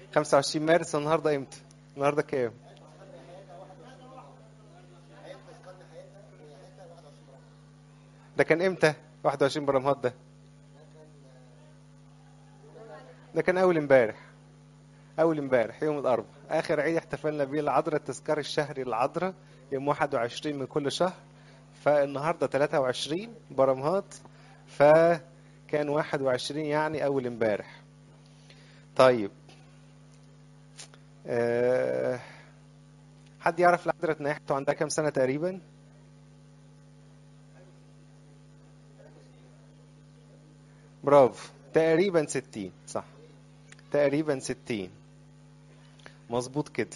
25 مارس النهارده امتى النهارده كام ده كان امتى 21 برمهات ده ده كان اول امبارح اول امبارح يوم الاربعاء اخر عيد احتفلنا بيه العذراء التذكار الشهري للعذراء يوم 21 من كل شهر فالنهارده 23 برمهات فكان 21 يعني اول امبارح طيب أه حد يعرف العذراء اتنيحته عندها كام سنه تقريبا برافو تقريبا 60 صح تقريبا 60 مظبوط كده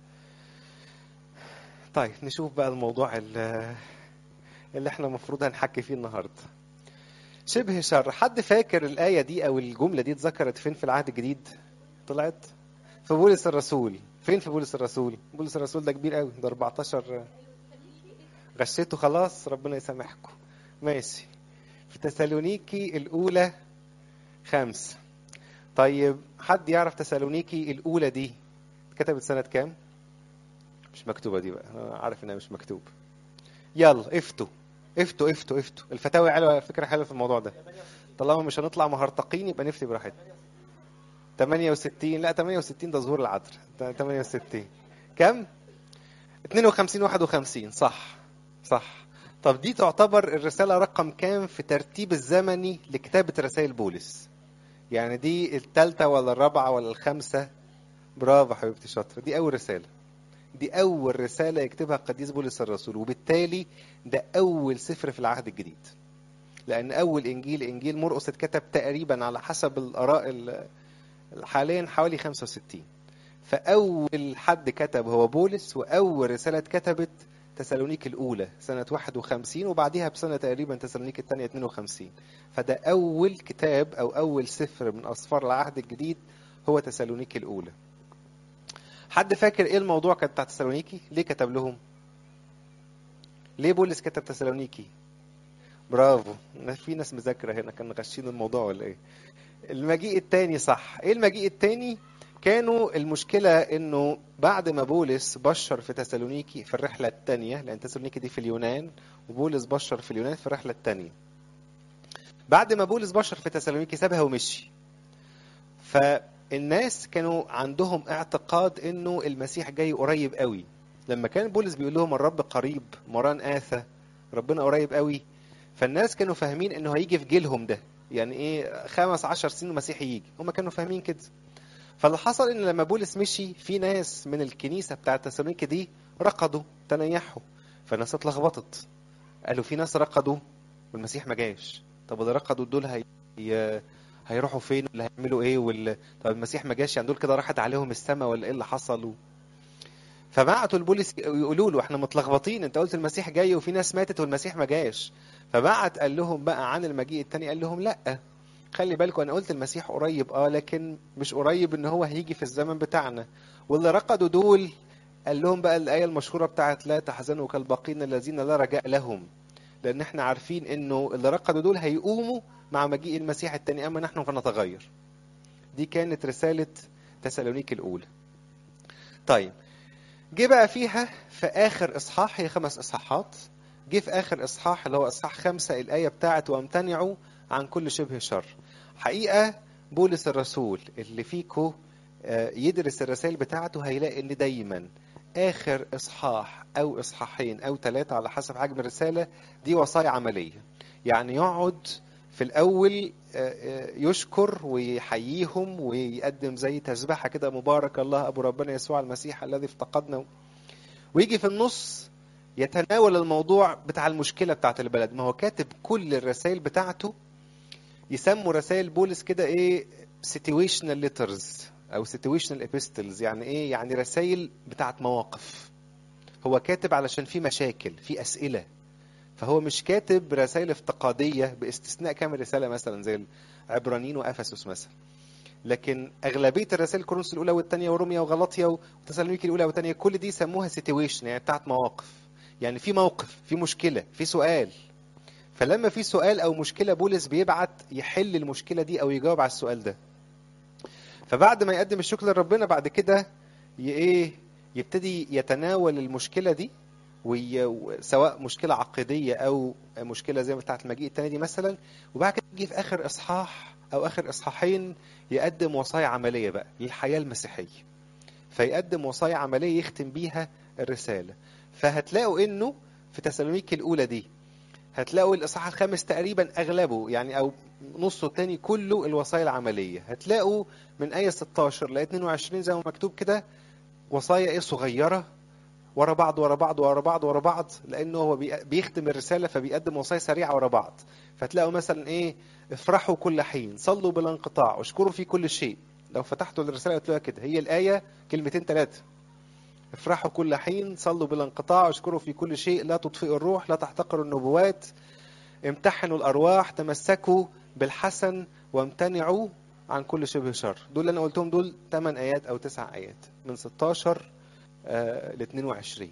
طيب نشوف بقى الموضوع اللي, اللي احنا المفروض هنحكي فيه النهارده شبه شر حد فاكر الآية دي أو الجملة دي اتذكرت فين في العهد الجديد طلعت في بولس الرسول فين في بولس الرسول بولس الرسول ده كبير قوي ده 14 غشيته خلاص ربنا يسامحكم ماشي في تسالونيكي الأولى خمسة طيب حد يعرف تسالونيكي الأولى دي كتبت سنة كام؟ مش مكتوبة دي بقى أنا عارف إنها مش مكتوبة يلا افتوا افتوا افتوا افتوا الفتاوي حلوة فكرة حلوة في الموضوع ده طالما مش هنطلع مهرطقين يبقى نفتي براحتنا 68 لا 68 ده ظهور العذر 68 كم؟ 52 51 صح صح طب دي تعتبر الرسالة رقم كام في ترتيب الزمني لكتابة رسائل بولس يعني دي الثالثة ولا الرابعة ولا الخامسة برافو حبيبتي شاطرة دي أول رسالة دي أول رسالة يكتبها القديس بولس الرسول وبالتالي ده أول سفر في العهد الجديد لأن أول إنجيل إنجيل مرقس اتكتب تقريبا على حسب الآراء حاليا حوالي 65 فأول حد كتب هو بولس وأول رسالة اتكتبت تسالونيك الأولى سنة 51 وبعديها بسنة تقريبا تسالونيك الثانية 52 فده أول كتاب أو أول سفر من أسفار العهد الجديد هو تسالونيك الأولى حد فاكر إيه الموضوع كان بتاع تسالونيكي؟ ليه كتب لهم؟ ليه بولس كتب تسالونيكي؟ برافو في ناس مذاكرة هنا كانوا غاشين الموضوع ولا إيه؟ المجيء الثاني صح إيه المجيء الثاني؟ كانوا المشكلة انه بعد ما بولس بشر في تسالونيكي في الرحلة الثانية لان تسالونيكي دي في اليونان وبولس بشر في اليونان في الرحلة الثانية بعد ما بولس بشر في تسالونيكي سابها ومشي فالناس كانوا عندهم اعتقاد انه المسيح جاي قريب قوي لما كان بولس بيقول لهم الرب قريب مران آثى ربنا قريب قوي فالناس كانوا فاهمين انه هيجي في جيلهم ده يعني ايه خمس عشر سنين المسيح يجي هم كانوا فاهمين كده فاللي حصل ان لما بولس مشي في ناس من الكنيسه بتاعه تسالونيكي دي رقدوا تنيحوا فالناس اتلخبطت قالوا في ناس رقدوا والمسيح ما جاش طب اللي رقدوا دول هي... هي... هيروحوا فين ولا هيعملوا ايه ولا طب المسيح ما جاش يعني دول كده راحت عليهم السماء ولا ايه اللي حصل فبعتوا لبولس يقولوا له احنا متلخبطين انت قلت المسيح جاي وفي ناس ماتت والمسيح ما جاش فبعت قال لهم بقى عن المجيء التاني قال لهم لا خلي بالكم انا قلت المسيح قريب اه لكن مش قريب ان هو هيجي في الزمن بتاعنا واللي رقدوا دول قال لهم بقى الايه المشهوره بتاعت لا تحزنوا كالباقين الذين لا رجاء لهم لان احنا عارفين انه اللي رقدوا دول هيقوموا مع مجيء المسيح التاني اما نحن فنتغير دي كانت رساله تسالونيك الاولى طيب جه بقى فيها في اخر اصحاح هي خمس اصحاحات جه في اخر اصحاح اللي هو اصحاح خمسة الايه بتاعت وامتنعوا عن كل شبه شر حقيقة بولس الرسول اللي فيكو يدرس الرسائل بتاعته هيلاقي ان دايما اخر اصحاح او اصحاحين او ثلاثة على حسب حجم الرسالة دي وصايا عملية يعني يقعد في الاول يشكر ويحييهم ويقدم زي تسبحة كده مبارك الله ابو ربنا يسوع المسيح الذي افتقدنا ويجي في النص يتناول الموضوع بتاع المشكلة بتاعت البلد ما هو كاتب كل الرسائل بتاعته يسموا رسائل بولس كده ايه situational letters او situational epistles يعني ايه يعني رسائل بتاعت مواقف هو كاتب علشان في مشاكل في اسئله فهو مش كاتب رسائل افتقاديه باستثناء كام رساله مثلا زي العبرانيين وافسس مثلا لكن اغلبيه الرسائل كورنثوس الاولى والثانيه وروميا وغلاطيا وتسالونيكي الاولى والثانيه كل دي سموها سيتويشن يعني بتاعت مواقف يعني في موقف في مشكله في سؤال فلما في سؤال او مشكله بولس بيبعت يحل المشكله دي او يجاوب على السؤال ده فبعد ما يقدم الشكر لربنا بعد كده ي- ايه يبتدي يتناول المشكله دي وي... سواء مشكله عقيديه او مشكله زي بتاعه المجيء التاني دي مثلا وبعد كده يجي في اخر اصحاح او اخر اصحاحين يقدم وصايا عمليه بقى للحياه المسيحيه فيقدم وصايا عمليه يختم بيها الرساله فهتلاقوا انه في تسالونيك الاولى دي هتلاقوا الاصحاح الخامس تقريبا اغلبه يعني او نصه التاني كله الوصايا العمليه هتلاقوا من ايه 16 ل 22 زي ما مكتوب كده وصايا ايه صغيره ورا بعض ورا بعض ورا بعض ورا بعض لانه هو بي- بيختم الرساله فبيقدم وصايا سريعه ورا بعض فتلاقوا مثلا ايه افرحوا كل حين صلوا بلا انقطاع اشكروا في كل شيء لو فتحتوا الرساله هتلاقوها كده هي الايه كلمتين ثلاثه افرحوا كل حين صلوا بلا انقطاع اشكروا في كل شيء لا تطفئوا الروح لا تحتقروا النبوات امتحنوا الارواح تمسكوا بالحسن وامتنعوا عن كل شبه شر دول اللي انا قلتهم دول 8 ايات او 9 ايات من 16 ل 22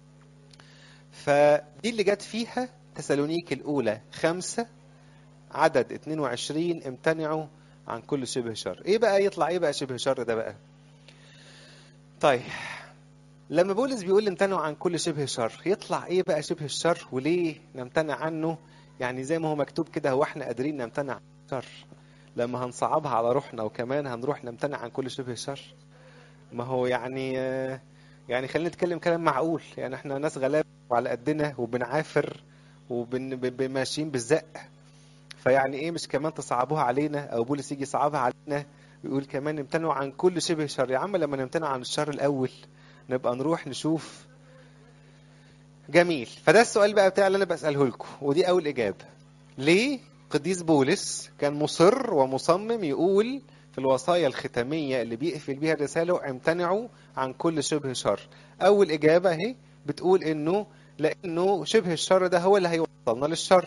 فدي اللي جت فيها تسالونيك الاولى خمسة عدد 22 امتنعوا عن كل شبه شر ايه بقى يطلع ايه بقى شبه شر ده بقى طيب لما بولس بيقول امتنعوا عن كل شبه شر يطلع ايه بقى شبه الشر وليه نمتنع عنه يعني زي ما هو مكتوب كده هو احنا قادرين نمتنع عن الشر لما هنصعبها على روحنا وكمان هنروح نمتنع عن كل شبه شر ما هو يعني آه، يعني خلينا نتكلم كلام معقول يعني احنا ناس غلابه وعلى قدنا وبنعافر وماشيين بالزق فيعني ايه مش كمان تصعبوها علينا او بولس يجي يصعبها علينا ويقول كمان امتنعوا عن كل شبه شر يا عم لما نمتنع عن الشر الاول نبقى نروح نشوف جميل فده السؤال بقى بتاع اللي انا بساله لكم ودي اول اجابه ليه قديس بولس كان مصر ومصمم يقول في الوصايا الختاميه اللي بيقفل بيها الرساله امتنعوا عن كل شبه شر اول اجابه اهي بتقول انه لانه شبه الشر ده هو اللي هيوصلنا للشر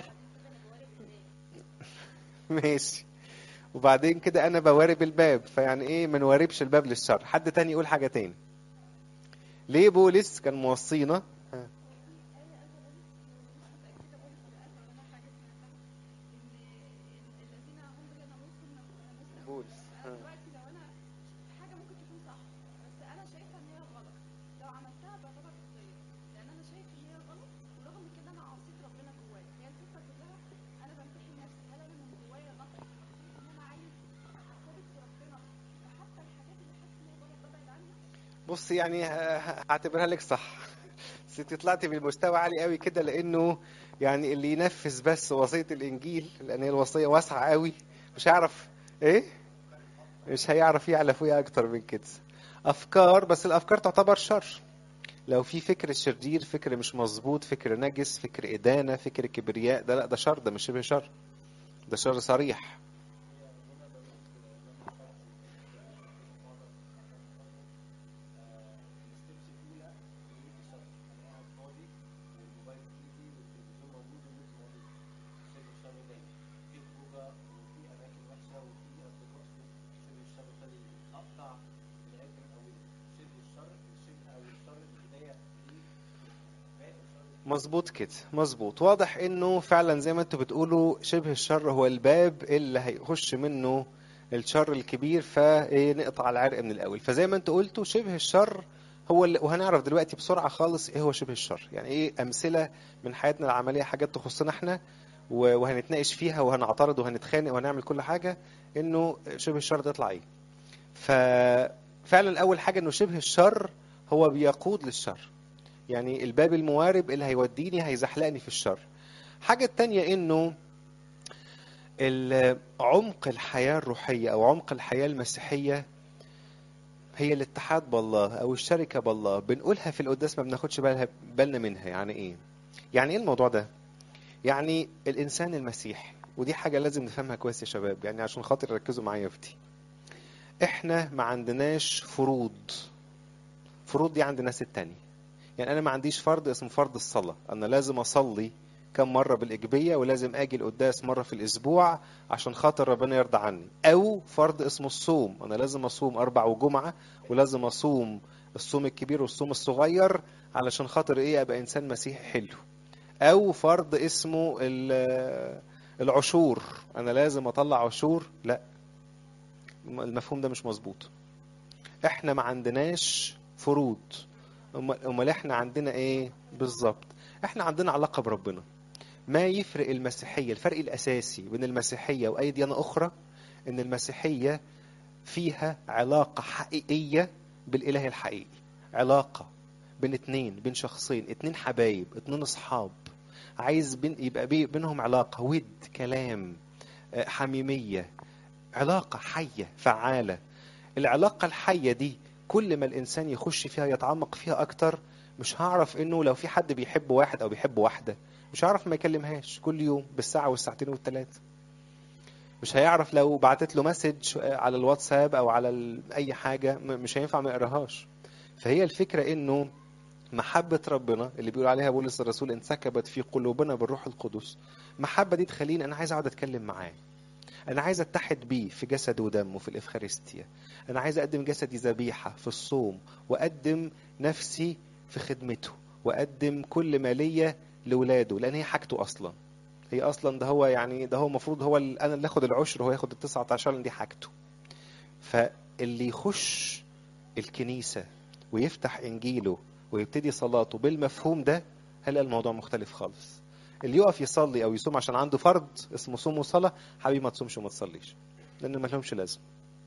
ماشي وبعدين كده انا بوارب الباب فيعني ايه ما نواربش الباب للشر حد تاني يقول حاجه تاني ليه بولس كان موصينا ها. بولس ها. دلوقتي لو انا حاجه ممكن تكون صح بس انا شايفه ان هي غلط لو عملتها بعتبر خطيه لان انا شايف ان هي غلط ورغم كده انا عصيت ربنا جوايا هي الفكره كلها انا بمتحن نفسي هل انا من جوايا نقص المفروض ان انا عايز اعترف بربنا فحتى الحاجات اللي حاسس ان هي غلط ببعد عنها بص يعني ه- ه- هعتبرها لك صح بس انت طلعتي بالمستوى عالي قوي كده لانه يعني اللي ينفذ بس وصيه الانجيل لان هي الوصيه واسعه قوي مش هيعرف ايه مش هيعرف يعلى فوقها اكتر من كده افكار بس الافكار تعتبر شر لو في فكر شرير فكر مش مظبوط فكر نجس فكر ادانه فكر كبرياء ده لا ده شر ده مش شبه شر ده شر صريح مظبوط كده مظبوط واضح انه فعلا زي ما انتوا بتقولوا شبه الشر هو الباب اللي هيخش منه الشر الكبير فنقطع العرق من الاول فزي ما انتوا قلتوا شبه الشر هو اللي وهنعرف دلوقتي بسرعه خالص ايه هو شبه الشر يعني ايه امثله من حياتنا العمليه حاجات تخصنا احنا و- وهنتناقش فيها وهنعترض وهنتخانق وهنعمل كل حاجه انه شبه الشر ده يطلع ايه ففعلا اول حاجه انه شبه الشر هو بيقود للشر يعني الباب الموارب اللي هيوديني هيزحلقني في الشر حاجة تانية انه ال- عمق الحياة الروحية او عمق الحياة المسيحية هي الاتحاد بالله او الشركة بالله بنقولها في القداس ما بناخدش بالها بالنا منها يعني ايه يعني ايه الموضوع ده يعني الانسان المسيحي ودي حاجة لازم نفهمها كويس يا شباب يعني عشان خاطر ركزوا معايا في دي احنا ما عندناش فروض فروض دي عند الناس التانية يعني انا ما عنديش فرض اسمه فرض الصلاه انا لازم اصلي كم مره بالايجابيه ولازم اجي القداس مره في الاسبوع عشان خاطر ربنا يرضى عني او فرض اسمه الصوم انا لازم اصوم اربع وجمعه ولازم اصوم الصوم الكبير والصوم الصغير علشان خاطر ايه ابقى انسان مسيحي حلو او فرض اسمه ال- العشور انا لازم اطلع عشور لا المفهوم ده مش مظبوط احنا ما عندناش فروض أمال أمال احنا عندنا ايه بالظبط احنا عندنا علاقة بربنا ما يفرق المسيحية الفرق الأساسي بين المسيحية وأي ديانة أخرى إن المسيحية فيها علاقة حقيقية بالإله الحقيقي علاقة بين اتنين بين شخصين اتنين حبايب اتنين أصحاب عايز بين يبقى بي- بينهم علاقة ود كلام آه، حميمية علاقة حية فعالة العلاقة الحية دي كل ما الإنسان يخش فيها يتعمق فيها أكتر مش هعرف إنه لو في حد بيحب واحد أو بيحب واحدة مش هعرف ما يكلمهاش كل يوم بالساعة والساعتين والثلاثة مش هيعرف لو بعتت له مسج على الواتساب أو على ال- أي حاجة م- مش هينفع ما يقراهاش فهي الفكرة إنه محبة ربنا اللي بيقول عليها بولس الرسول انسكبت في قلوبنا بالروح القدس محبة دي تخليني أنا عايز أقعد أتكلم معاه أنا عايز أتحد بيه في جسده ودمه في الإفخارستيا أنا عايز أقدم جسدي ذبيحة في الصوم وأقدم نفسي في خدمته وأقدم كل ما ليا لولاده لأن هي حاجته أصلا هي أصلا ده هو يعني ده هو المفروض هو ال- أنا اللي آخد العشر وهو ياخد التسعة عشر لأن دي حاجته فاللي يخش الكنيسة ويفتح إنجيله ويبتدي صلاته بالمفهوم ده هلاقي الموضوع مختلف خالص اللي يقف يصلي او يصوم عشان عنده فرض اسمه صوم وصلاه حبيبي ما تصومش وما تصليش لان ما لهمش لازمه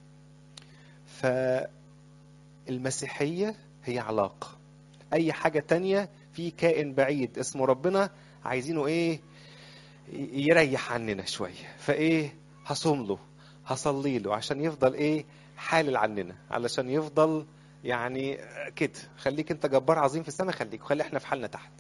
فالمسيحيه هي علاقه اي حاجه تانية في كائن بعيد اسمه ربنا عايزينه ايه ي- يريح عننا شويه فايه هصوم له هصلي له عشان يفضل ايه حالل عننا علشان يفضل يعني كده خليك انت جبار عظيم في السماء خليك وخلي احنا في حالنا تحت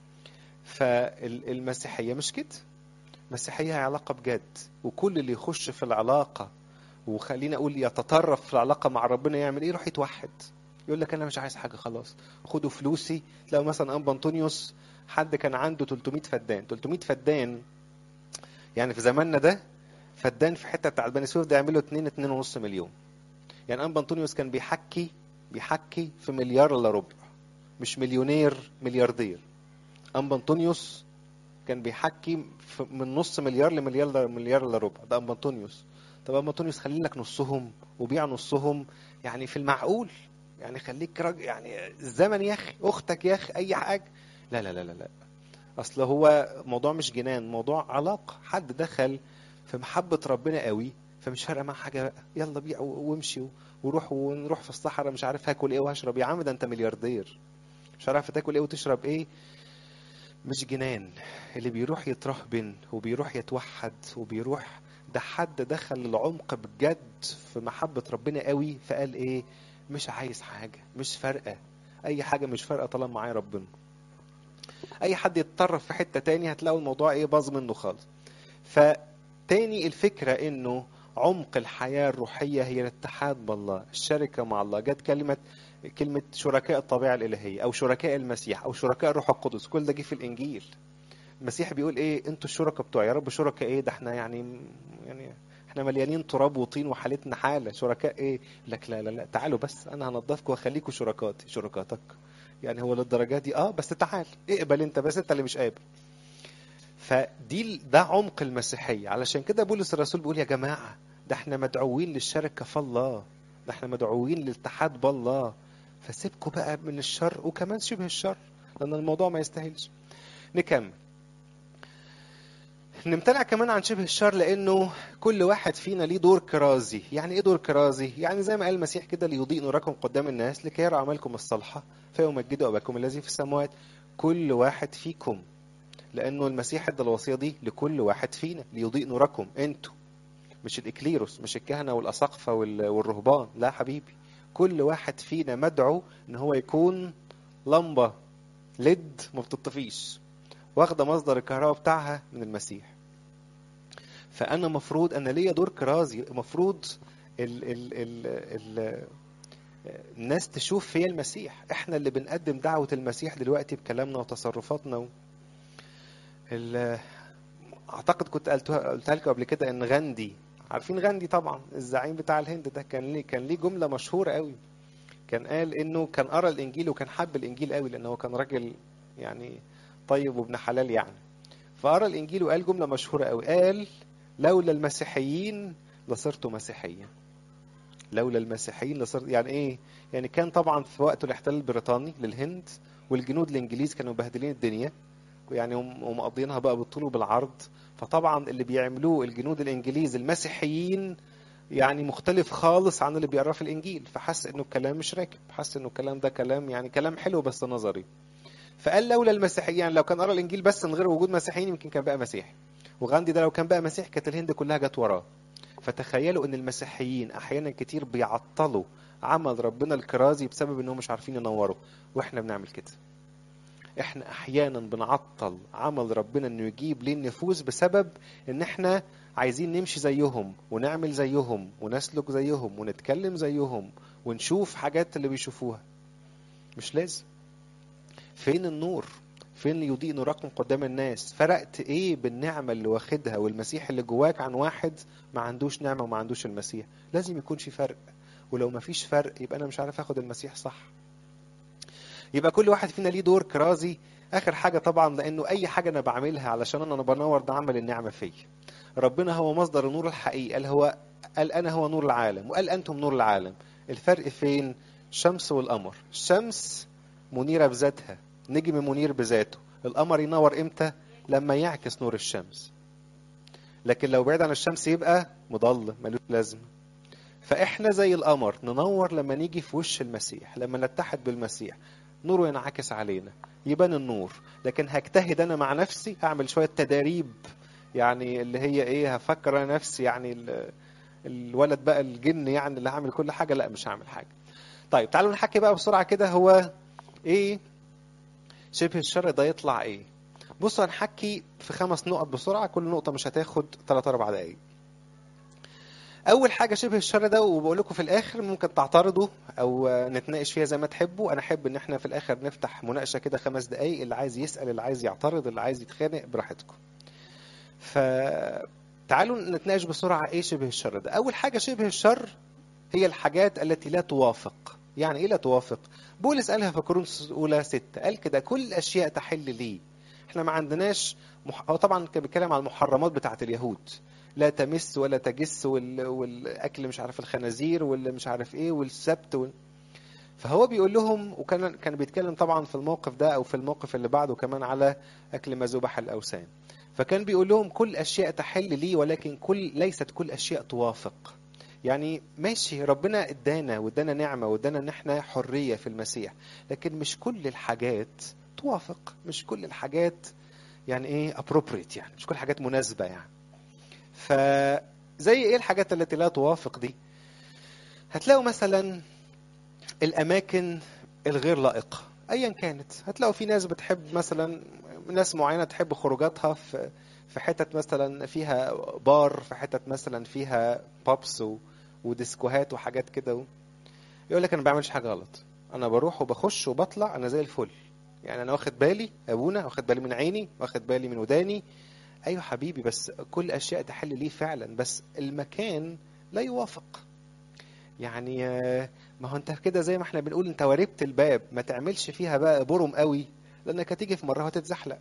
فالمسيحية مش كده المسيحية هي علاقة بجد وكل اللي يخش في العلاقة وخلينا أقول يتطرف في العلاقة مع ربنا يعمل إيه يروح يتوحد يقول لك أنا مش عايز حاجة خلاص خدوا فلوسي تلاقوا مثلا أنبا أنطونيوس حد كان عنده 300 فدان 300 فدان يعني في زماننا ده فدان في حتة بتاع بني سويف ده يعملوا 2 2.5 مليون يعني أنبا أنطونيوس كان بيحكي بيحكي في مليار الا ربع مش مليونير ملياردير أنبا أنطونيوس كان بيحكي في- من نص مليار لمليار مليار الا ربع ده أنبا أنطونيوس طب أنبا أنطونيوس خلي لك نصهم وبيع نصهم يعني في المعقول يعني خليك راجل يعني الزمن يا أخي أختك يا أخي أي حاجة لا لا لا لا لا أصل هو موضوع مش جنان موضوع علاقة حد دخل في محبة ربنا قوي فمش فارقة معاه حاجة بقى يلا بيع و- وامشي و- وروح ونروح في الصحراء مش عارف هاكل ايه وهشرب يا عم ده انت ملياردير مش عارف تاكل ايه وتشرب ايه مش جنان اللي بيروح يترهبن وبيروح يتوحد وبيروح ده حد دخل العمق بجد في محبة ربنا قوي فقال ايه مش عايز حاجة مش فارقة اي حاجة مش فارقة طالما معايا ربنا اي حد يتطرف في حتة تاني هتلاقوا الموضوع ايه باظ منه خالص فتاني الفكرة انه عمق الحياة الروحية هي الاتحاد بالله الشركة مع الله جت كلمة كلمة شركاء الطبيعة الإلهية أو شركاء المسيح أو شركاء الروح القدس كل ده جه في الإنجيل المسيح بيقول إيه أنتوا الشركاء بتوعي يا رب شركاء إيه ده إحنا يعني يعني إحنا مليانين تراب وطين وحالتنا حالة شركاء إيه لك لا لا لا تعالوا بس أنا هنضفكم وأخليكم شركاتي شركاتك يعني هو للدرجة دي اه بس تعال اقبل انت بس انت اللي مش قابل فدي ال- ده عمق المسيحية علشان كده بولس الرسول بيقول يا جماعة ده احنا مدعوين للشركة في الله ده احنا مدعوين للاتحاد بالله فسيبكوا بقى من الشر وكمان شبه الشر لأن الموضوع ما يستاهلش نكمل نمتنع كمان عن شبه الشر لانه كل واحد فينا ليه دور كرازي يعني ايه دور كرازي يعني زي ما قال المسيح كده ليضيء نوركم قدام الناس لكي يرى اعمالكم الصالحه فيمجدوا اباكم الذي في السماوات كل واحد فيكم لانه المسيح ادى الوصيه دي لكل واحد فينا ليضيء نوركم انتوا مش الاكليروس مش الكهنه والاساقفه وال- والرهبان لا حبيبي كل واحد فينا مدعو ان هو يكون لمبه ليد ما بتطفيش واخده مصدر الكهرباء بتاعها من المسيح فانا مفروض انا ليا دور كرازي مفروض ال ال ال ال الناس تشوف فيا المسيح احنا اللي بنقدم دعوة المسيح دلوقتي بكلامنا وتصرفاتنا و... ال... اعتقد كنت قلتها قلتها لكم قبل كده ان غاندي عارفين غاندي طبعا الزعيم بتاع الهند ده كان ليه كان ليه جملة مشهورة قوي كان قال انه كان قرا الانجيل وكان حب الانجيل قوي لانه هو كان راجل يعني طيب وابن حلال يعني فقرا الانجيل وقال جملة مشهورة قوي قال لولا المسيحيين لصرت مسيحيا لولا المسيحيين لصرت يعني ايه يعني كان طبعا في وقت الاحتلال البريطاني للهند والجنود الانجليز كانوا مبهدلين الدنيا يعني هم هم مقضينها بقى بالطول وبالعرض فطبعا اللي بيعملوه الجنود الانجليز المسيحيين يعني مختلف خالص عن اللي بيقراه في الانجيل فحس انه الكلام مش راكب حس انه الكلام ده كلام يعني كلام حلو بس نظري فقال لولا المسيحيين يعني لو كان قرا الانجيل بس من غير وجود مسيحيين يمكن كان بقى مسيحي وغاندي ده لو كان بقى مسيحي كانت الهند كلها جت وراه فتخيلوا ان المسيحيين احيانا كتير بيعطلوا عمل ربنا الكرازي بسبب انهم مش عارفين ينوروا واحنا بنعمل كده احنا احيانا بنعطل عمل ربنا انه يجيب ليه النفوس بسبب ان احنا عايزين نمشي زيهم ونعمل زيهم ونسلك زيهم ونتكلم زيهم ونشوف حاجات اللي بيشوفوها مش لازم فين النور فين اللي يضيء نوركم قدام الناس فرقت ايه بالنعمة اللي واخدها والمسيح اللي جواك عن واحد ما عندوش نعمة وما عندوش المسيح لازم يكون في فرق ولو ما فيش فرق يبقى انا مش عارف اخد المسيح صح يبقى كل واحد فينا ليه دور كرازي اخر حاجة طبعا لانه اي حاجة انا بعملها علشان انا بنور ده عمل النعمة فيا ربنا هو مصدر النور الحقيقي قال هو قال انا هو نور العالم وقال انتم نور العالم الفرق فين الشمس والقمر الشمس منيرة بذاتها نجم منير بذاته القمر ينور امتى لما يعكس نور الشمس لكن لو بعيد عن الشمس يبقى مضل ملوش لازمه فاحنا زي القمر ننور لما نيجي في وش المسيح لما نتحد بالمسيح نوره ينعكس علينا يبان النور لكن هجتهد انا مع نفسي اعمل شويه تداريب يعني اللي هي ايه هفكر انا نفسي يعني ال- الولد بقى الجن يعني اللي هعمل كل حاجه لا مش هعمل حاجه طيب تعالوا نحكي بقى بسرعه كده هو ايه شبه الشر ده يطلع ايه بصوا هنحكي في خمس نقط بسرعه كل نقطه مش هتاخد 3 4 دقايق اول حاجه شبه الشر ده وبقول لكم في الاخر ممكن تعترضوا او نتناقش فيها زي ما تحبوا انا احب ان احنا في الاخر نفتح مناقشه كده خمس دقايق اللي عايز يسال اللي عايز يعترض اللي عايز يتخانق براحتكم فتعالوا نتناقش بسرعه ايه شبه الشر ده اول حاجه شبه الشر هي الحاجات التي لا توافق يعني ايه لا توافق بولس قالها في كورنثوس الاولى 6 قال كده كل الاشياء تحل لي احنا ما عندناش مح... هو طبعا كان بيتكلم عن المحرمات بتاعه اليهود لا تمس ولا تجس وال... والاكل مش عارف الخنازير واللي مش عارف ايه والسبت وال... فهو بيقول لهم وكان كان بيتكلم طبعا في الموقف ده او في الموقف اللي بعده كمان على اكل ما ذبح الاوثان فكان بيقول لهم كل اشياء تحل لي ولكن كل ليست كل اشياء توافق يعني ماشي ربنا ادانا وادانا نعمه وادانا ان احنا حريه في المسيح لكن مش كل الحاجات توافق مش كل الحاجات يعني ايه appropriate يعني مش كل الحاجات مناسبه يعني فزي ايه الحاجات التي لا توافق دي هتلاقوا مثلا الاماكن الغير لائقه ايا كانت هتلاقوا في ناس بتحب مثلا ناس معينه تحب خروجاتها في في حتت مثلا فيها بار في حتت مثلا فيها بابس و... وديسكوهات وحاجات كده و... يقول لك انا ما بعملش حاجه غلط انا بروح وبخش وبطلع انا زي الفل يعني انا واخد بالي ابونا واخد بالي من عيني واخد بالي من وداني ايوه حبيبي بس كل اشياء تحل ليه فعلا بس المكان لا يوافق يعني آه، ما هو انت كده زي ما احنا بنقول انت وربت الباب ما تعملش فيها بقى برم قوي لانك هتيجي في مره هتتزحلق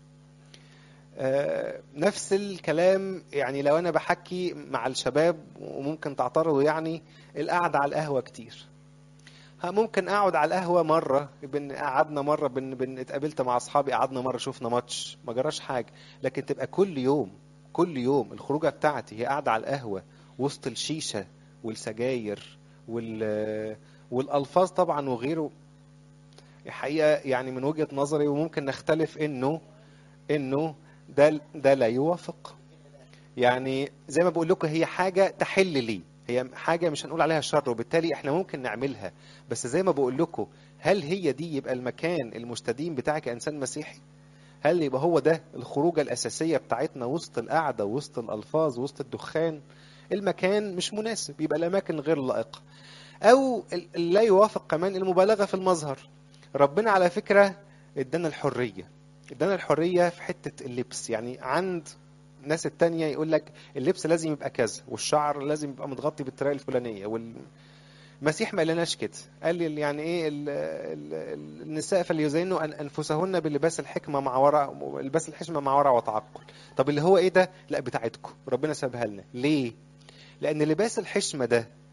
آه، نفس الكلام يعني لو انا بحكي مع الشباب وممكن تعترضوا يعني القعده على القهوه كتير ها ممكن اقعد على القهوه مره بن قعدنا مره بن بن اتقابلت مع اصحابي قعدنا مره شفنا ماتش ما جراش حاجه لكن تبقى كل يوم كل يوم الخروجه بتاعتي هي قاعده على القهوه وسط الشيشه والسجاير وال والالفاظ طبعا وغيره الحقيقه يعني من وجهه نظري وممكن نختلف انه انه ده ده لا يوافق يعني زي ما بقول لكم هي حاجه تحل لي هي حاجه مش هنقول عليها شر وبالتالي احنا ممكن نعملها بس زي ما بقول لكم هل هي دي يبقى المكان المستديم بتاعك كانسان مسيحي هل يبقى هو ده الخروجه الاساسيه بتاعتنا وسط القعده وسط الالفاظ وسط الدخان المكان مش مناسب يبقى الاماكن غير لائقه او ال- لا يوافق كمان المبالغه في المظهر ربنا على فكره ادانا الحريه ادانا الحريه في حته اللبس يعني عند الناس التانية يقول لك اللبس لازم يبقى كذا والشعر لازم يبقى متغطي بالطريقه الفلانيه والمسيح ما قالناش كده قال لي يعني ايه ال ال النساء فليزينوا أن- انفسهن بلباس الحكمه مع وراء لباس الحشمه مع ورع وتعقل طب اللي هو ايه ده لا بتاعتكم ربنا سابها لنا ليه لان لباس الحشمه ده في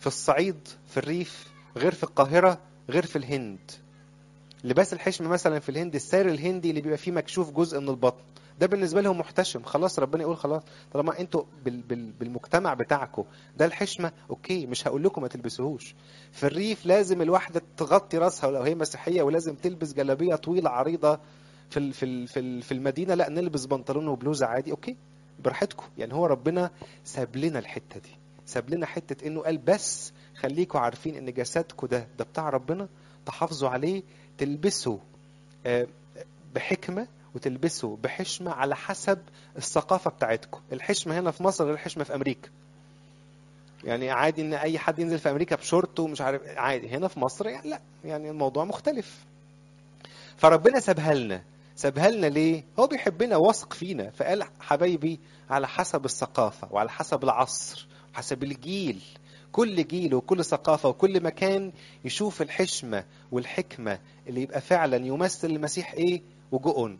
في الصعيد في الريف غير في القاهره غير في الهند لباس الحشمه مثلا في الهند الساري الهندي اللي بيبقى فيه مكشوف جزء من البطن ده بالنسبه لهم محتشم خلاص ربنا يقول خلاص طالما انتوا بال بال بالمجتمع بتاعكم ده الحشمه اوكي مش هقول لكم ما تلبسوهوش في الريف لازم الواحده تغطي راسها لو هي مسيحيه ولازم تلبس جلابيه طويله عريضه في ال في ال في, ال في المدينه لا نلبس بنطلون وبلوزه عادي اوكي براحتكم يعني هو ربنا ساب لنا الحته دي ساب لنا حته انه قال بس خليكم عارفين ان جسدكم ده ده بتاع ربنا تحافظوا عليه تلبسوا آه، بحكمه وتلبسوا بحشمه على حسب الثقافه بتاعتكم الحشمه هنا في مصر غير الحشمه في امريكا يعني عادي ان اي حد ينزل في امريكا بشورت ومش عارف عادي هنا في مصر يعني لا يعني الموضوع مختلف فربنا سابها لنا سابها لنا ليه هو بيحبنا واثق فينا فقال حبايبي على حسب الثقافه وعلى حسب العصر حسب الجيل كل جيل وكل ثقافة وكل مكان يشوف الحشمة والحكمة اللي يبقى فعلا يمثل المسيح ايه وجؤن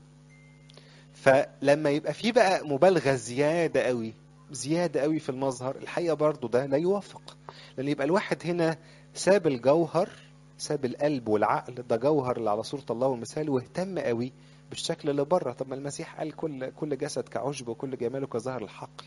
فلما يبقى في بقى مبالغة زيادة قوي زيادة قوي في المظهر الحقيقة برضو ده لا يوافق لأن يبقى الواحد هنا ساب الجوهر ساب القلب والعقل ده جوهر اللي على صورة الله والمثال واهتم قوي بالشكل اللي بره طب ما المسيح قال كل كل جسد كعشب وكل جماله كظهر الحقل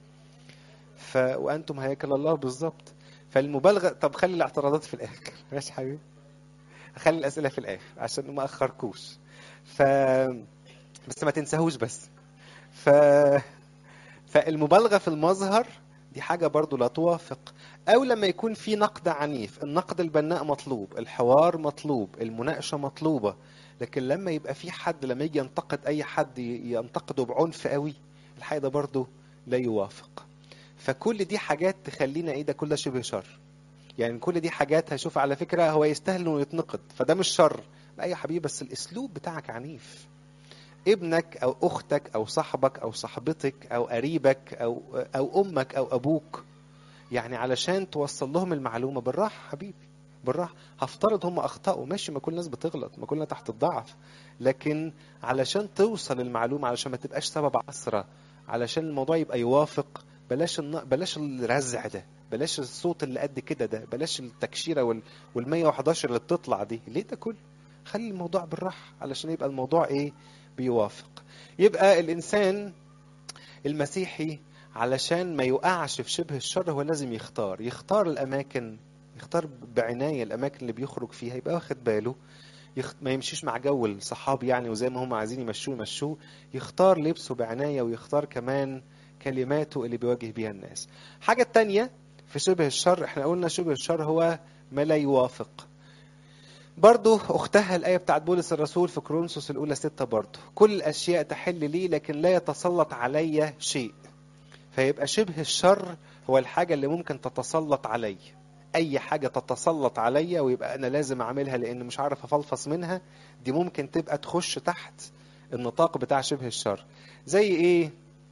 ف وانتم هيكل الله بالظبط فالمبالغه طب خلي الاعتراضات في الاخر ماشي حبيبي خلي الاسئله في الاخر عشان ما اخركوش ف بس ما تنساهوش بس ف فالمبالغه في المظهر دي حاجه برضو لا توافق او لما يكون في نقد عنيف النقد البناء مطلوب الحوار مطلوب المناقشه مطلوبه لكن لما يبقى في حد لما يجي ينتقد اي حد ينتقده بعنف قوي الحقيقه ده برضو لا يوافق فكل دي حاجات تخلينا ايه ده كل ده شبه شر يعني كل دي حاجات هشوف على فكره هو يستاهل انه يتنقد فده مش شر لا يا حبيبي بس الاسلوب بتاعك عنيف ابنك او اختك او صاحبك او صاحبتك او قريبك او او امك او ابوك يعني علشان توصل لهم المعلومه بالراحه حبيبي بالراحه هفترض هم اخطاوا ماشي ما كل الناس بتغلط ما كلنا تحت الضعف لكن علشان توصل المعلومه علشان ما تبقاش سبب عثره علشان الموضوع يبقى يوافق بلاش الن... بلاش الرزع ده بلاش الصوت اللي قد كده ده بلاش التكشيره وال وال 111 اللي بتطلع دي ليه ده كله خلي الموضوع بالراحه علشان يبقى الموضوع ايه بيوافق يبقى الانسان المسيحي علشان ما يقعش في شبه الشر هو لازم يختار يختار الاماكن يختار بعنايه الاماكن اللي بيخرج فيها يبقى واخد باله يخت... ما يمشيش مع جو الصحاب يعني وزي ما هم عايزين يمشوه يمشوه يختار لبسه بعنايه ويختار كمان كلماته اللي بيواجه بيها الناس حاجة تانية في شبه الشر احنا قلنا شبه الشر هو ما لا يوافق برضو اختها الآية بتاعت بولس الرسول في كرونسوس الأولى ستة برضو كل الأشياء تحل لي لكن لا يتسلط علي شيء فيبقى شبه الشر هو الحاجة اللي ممكن تتسلط علي أي حاجة تتسلط عليا ويبقى أنا لازم أعملها لأن مش عارف أفلفص منها دي ممكن تبقى تخش تحت النطاق بتاع شبه الشر زي إيه؟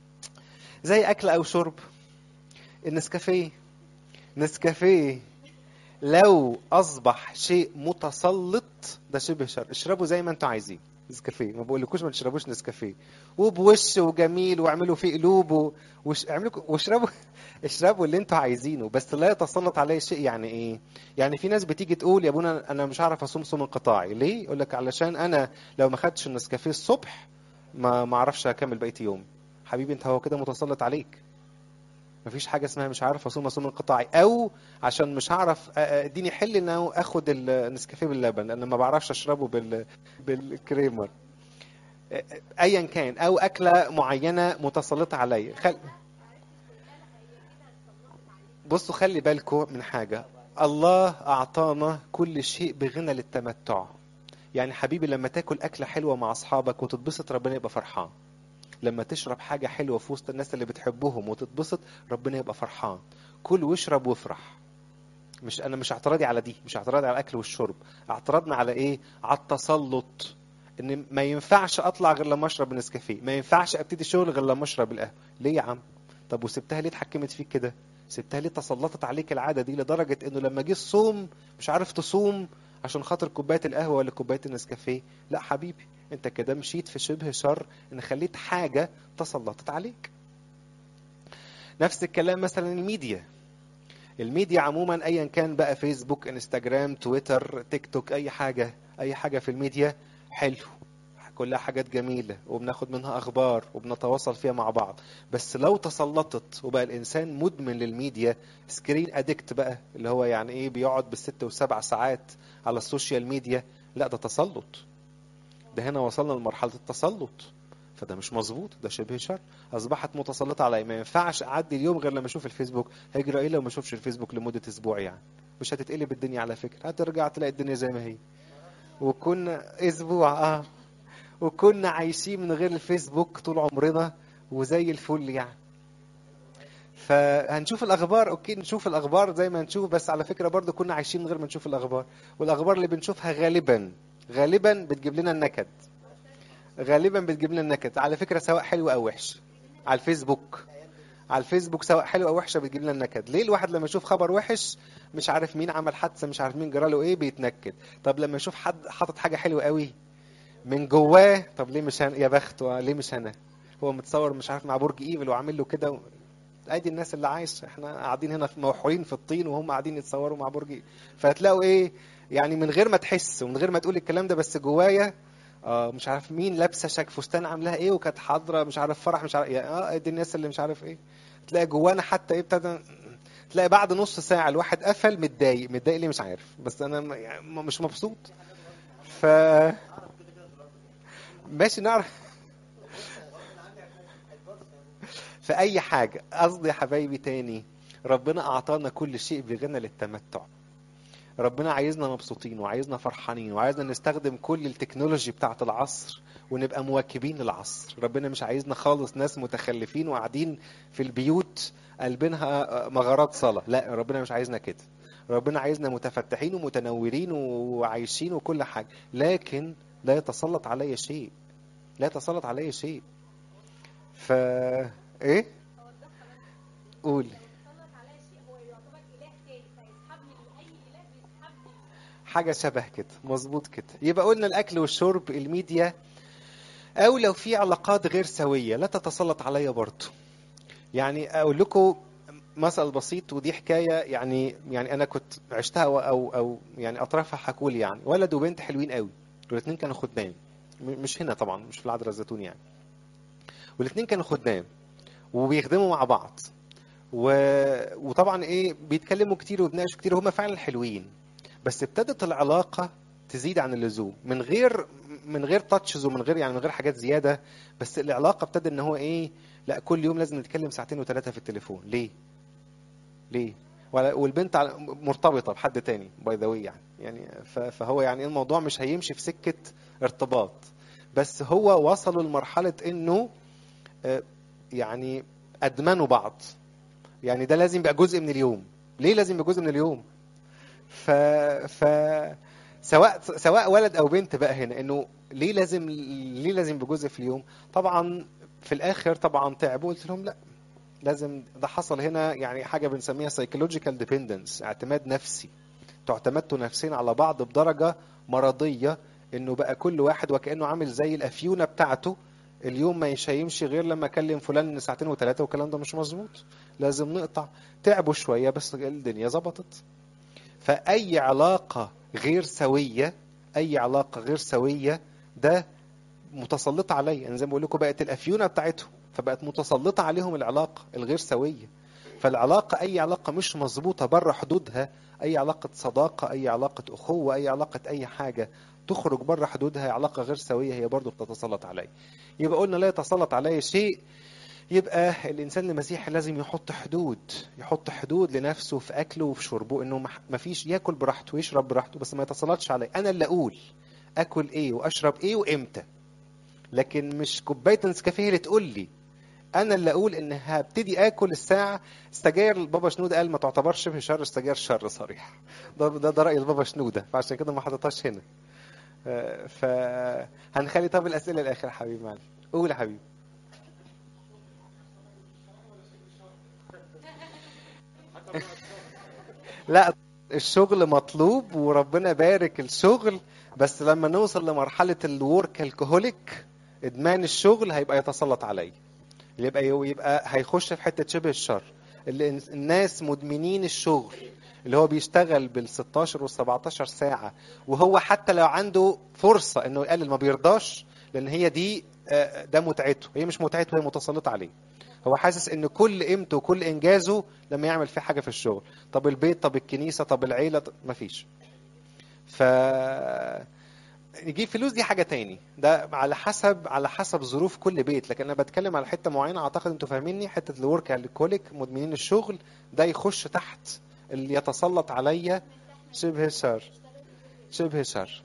زي اكل او شرب النسكافيه نسكافيه لو اصبح شيء متسلط ده شبه شر اشربوا زي ما انتوا عايزين نسكافيه ما بقولكوش ما تشربوش نسكافيه وبوش وجميل واعملوا فيه قلوب و... وش... اعملوا واشربوا اشربوا اللي انتوا عايزينه بس لا يتسلط عليه شيء يعني ايه يعني في ناس بتيجي تقول يا ابونا انا مش عارف اصوم صوم انقطاعي ليه يقول لك علشان انا لو ما خدتش النسكافيه الصبح ما ما اعرفش اكمل بقيه يوم حبيبي انت هو كده متسلط عليك مفيش حاجه اسمها مش عارف اصوم اصوم انقطاعي او عشان مش هعرف اديني حل ان انا اخد النسكافيه باللبن لان ما بعرفش اشربه بال بالكريمر ايا كان او اكله معينه متسلطه عليا خل... بصوا خلي بالكم من حاجه الله اعطانا كل شيء بغنى للتمتع يعني حبيبي لما تاكل اكله حلوه مع اصحابك وتتبسط ربنا يبقى فرحان لما تشرب حاجة حلوة في وسط الناس اللي بتحبهم وتتبسط ربنا يبقى فرحان كل واشرب وافرح مش انا مش اعتراضي على دي مش اعتراضي على الاكل والشرب اعتراضنا على ايه على التسلط ان ما ينفعش اطلع غير لما اشرب النسكافيه ما ينفعش ابتدي الشغل غير لما اشرب القهوه ليه يا عم طب وسبتها ليه اتحكمت فيك كده سبتها ليه تسلطت عليك العاده دي لدرجه انه لما جه الصوم مش عارف تصوم عشان خاطر كوبايه القهوه ولا كوبايه النسكافيه لا حبيبي انت كده مشيت في شبه شر ان خليت حاجه تسلطت عليك نفس الكلام مثلا الميديا الميديا عموما ايا كان بقى فيسبوك انستجرام تويتر تيك توك اي حاجه اي حاجه في الميديا حلو كلها حاجات جميلة وبناخد منها أخبار وبنتواصل فيها مع بعض بس لو تسلطت وبقى الإنسان مدمن للميديا سكرين أدكت بقى اللي هو يعني إيه بيقعد بالست وسبع ساعات على السوشيال ميديا لا ده تسلط ده هنا وصلنا لمرحلة التسلط فده مش مظبوط ده شبه شر اصبحت متسلطه علي ما ينفعش اعدي اليوم غير لما اشوف الفيسبوك هيجرى ايه لو ما اشوفش الفيسبوك لمده اسبوع يعني مش هتتقلب الدنيا على فكره هترجع تلاقي الدنيا زي ما هي وكنا اسبوع اه وكنا عايشين من غير الفيسبوك طول عمرنا وزي الفل يعني فهنشوف الاخبار اوكي نشوف الاخبار زي ما نشوف بس على فكره برضو كنا عايشين من غير ما نشوف الاخبار والاخبار اللي بنشوفها غالبا غالبا بتجيب لنا النكد غالبا بتجيب لنا النكد على فكره سواء حلو او وحش على الفيسبوك على الفيسبوك سواء حلو او وحشه بتجيب لنا النكد ليه الواحد لما يشوف خبر وحش مش عارف مين عمل حادثه مش عارف مين جراله ايه بيتنكد طب لما يشوف حد حاطط حاجه حلوه قوي من جواه طب ليه مش أنا يا بخته ليه مش انا هو متصور مش عارف مع برج ايفل وعامل له كده و... ادي الناس اللي عايشه احنا قاعدين هنا في موحولين في الطين وهم قاعدين يتصوروا مع برج ايفل فهتلاقوا ايه يعني من غير ما تحس ومن غير ما تقول الكلام ده بس جوايا اه مش عارف مين لابسه شك فستان عاملاها ايه وكانت حاضره مش عارف فرح مش عارف يعني اه دي الناس اللي مش عارف ايه تلاقي جوانا حتى ايه ابتدى تلاقي بعد نص ساعه الواحد قفل متضايق متضايق ليه مش عارف بس انا م- يعني مش مبسوط ف ماشي نعرف في اي حاجه قصدي يا حبايبي تاني ربنا اعطانا كل شيء بغنى للتمتع ربنا عايزنا مبسوطين وعايزنا فرحانين وعايزنا نستخدم كل التكنولوجي بتاعت العصر ونبقى مواكبين العصر ربنا مش عايزنا خالص ناس متخلفين وقاعدين في البيوت قلبينها مغارات صلاة لا ربنا مش عايزنا كده ربنا عايزنا متفتحين ومتنورين وعايشين وكل حاجة لكن لا يتسلط علي شيء لا يتسلط علي شيء ف ايه قولي يتسلط عليا شيء هو يعتبر اله تاني فيسحبني لاي اله بيسحبني حاجة شبه كده مظبوط كده يبقى قلنا الأكل والشرب الميديا أو لو في علاقات غير سوية لا تتسلط عليا برضه يعني أقول لكم مثل بسيط ودي حكاية يعني يعني أنا كنت عشتها أو أو, أو يعني أطرافها حكوا لي يعني ولد وبنت حلوين قوي والاثنين كانوا خدام م- مش هنا طبعا مش في العذراء الزيتون يعني والاثنين كانوا خدام وبيخدموا مع بعض و... وطبعا ايه بيتكلموا كتير وبيتناقشوا كتير هما فعلا حلوين بس ابتدت العلاقه تزيد عن اللزوم من غير من غير تاتشز ومن غير يعني من غير حاجات زياده بس العلاقه ابتدى ان هو ايه لا كل يوم لازم نتكلم ساعتين وثلاثه في التليفون ليه ليه ولا- والبنت على- مرتبطه بحد تاني باي ذا يعني يعني ف- فهو يعني الموضوع مش هيمشي في سكه ارتباط بس هو وصلوا لمرحله انه آه، يعني ادمنوا بعض يعني ده لازم يبقى جزء من اليوم ليه لازم يبقى جزء من اليوم ف ف سواء سواء ولد او بنت بقى هنا انه ليه لازم ليه لازم بجزء في اليوم طبعا في الاخر طبعا تعبوا قلت لهم لا لازم ده حصل هنا يعني حاجه بنسميها psychological dependence اعتماد نفسي انتوا اعتمدتوا نفسيا على بعض بدرجه مرضيه انه بقى كل واحد وكانه عامل زي الافيونه بتاعته اليوم ما مش هيمشي غير لما اكلم فلان ساعتين وثلاثه والكلام ده مش مظبوط لازم نقطع تعبوا شويه بس الدنيا ظبطت فاي علاقه غير سويه اي علاقه غير سويه ده متسلطه عليا انا زي ما بقول لكم بقت الافيونه بتاعتهم فبقت متسلطه عليهم العلاقه الغير سويه فالعلاقه اي علاقه مش مظبوطه بره حدودها اي علاقه صداقه اي علاقه اخوه اي علاقه اي حاجه تخرج بره حدودها علاقه غير سويه هي برضه بتتسلط عليا يبقى قلنا لا يتسلط علي شيء يبقى الانسان المسيحي لازم يحط حدود يحط حدود لنفسه في اكله وفي شربه انه ما- ما فيش ياكل براحته ويشرب براحته بس ما يتسلطش علي انا اللي اقول اكل ايه واشرب ايه وامتى لكن مش كوبايه نسكافيه اللي تقول لي انا اللي اقول ان هبتدي اكل الساعه سجاير البابا شنوده قال ما تعتبرش شبه شر السجاير شر صريح ده ده, ده راي البابا شنوده فعشان كده ما حطيتهاش هنا آه، فهنخلي طب الاسئله الاخر يا حبيبي معلش قول يا حبيبي لا الشغل مطلوب وربنا يبارك الشغل بس لما نوصل لمرحلة الورك الكهوليك ادمان الشغل هيبقى يتسلط عليا يبقى يبقى هيخش في حتة شبه الشر اللي الناس مدمنين الشغل اللي هو بيشتغل بال 16 وال 17 ساعه وهو حتى لو عنده فرصه انه يقلل ما بيرضاش لان هي دي آه، ده متعته هي مش متعته هي متسلطه عليه هو حاسس ان كل قيمته وكل انجازه لما يعمل فيه حاجه في الشغل طب البيت طب الكنيسه طب العيله طب مفيش ف يجيب فلوس دي حاجه تاني ده على حسب على حسب ظروف كل بيت لكن انا بتكلم على حته معينه اعتقد انتوا فاهميني حته الورك الكوليك مدمنين الشغل ده يخش تحت اللي يتسلط عليا شبه شر شبه شر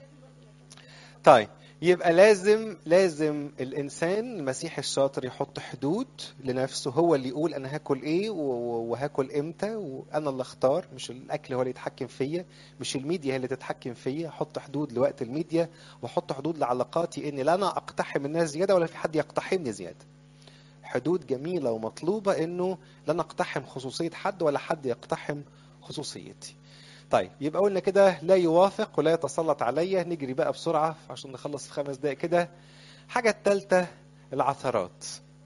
طيب يبقى لازم لازم الانسان المسيحي الشاطر يحط حدود لنفسه هو اللي يقول انا هاكل ايه و- و- وهاكل امتى وانا اللي اختار مش الاكل هو اللي يتحكم فيا مش الميديا هي اللي تتحكم فيا احط حدود لوقت الميديا واحط حدود لعلاقاتي اني لا انا اقتحم الناس زياده ولا في حد يقتحمني زياده حدود جميله ومطلوبه انه لا نقتحم خصوصيه حد ولا حد يقتحم خصوصيتي طيب يبقى قلنا كده لا يوافق ولا يتسلط عليا نجري بقى بسرعة عشان نخلص في خمس دقايق كده حاجة التالتة العثرات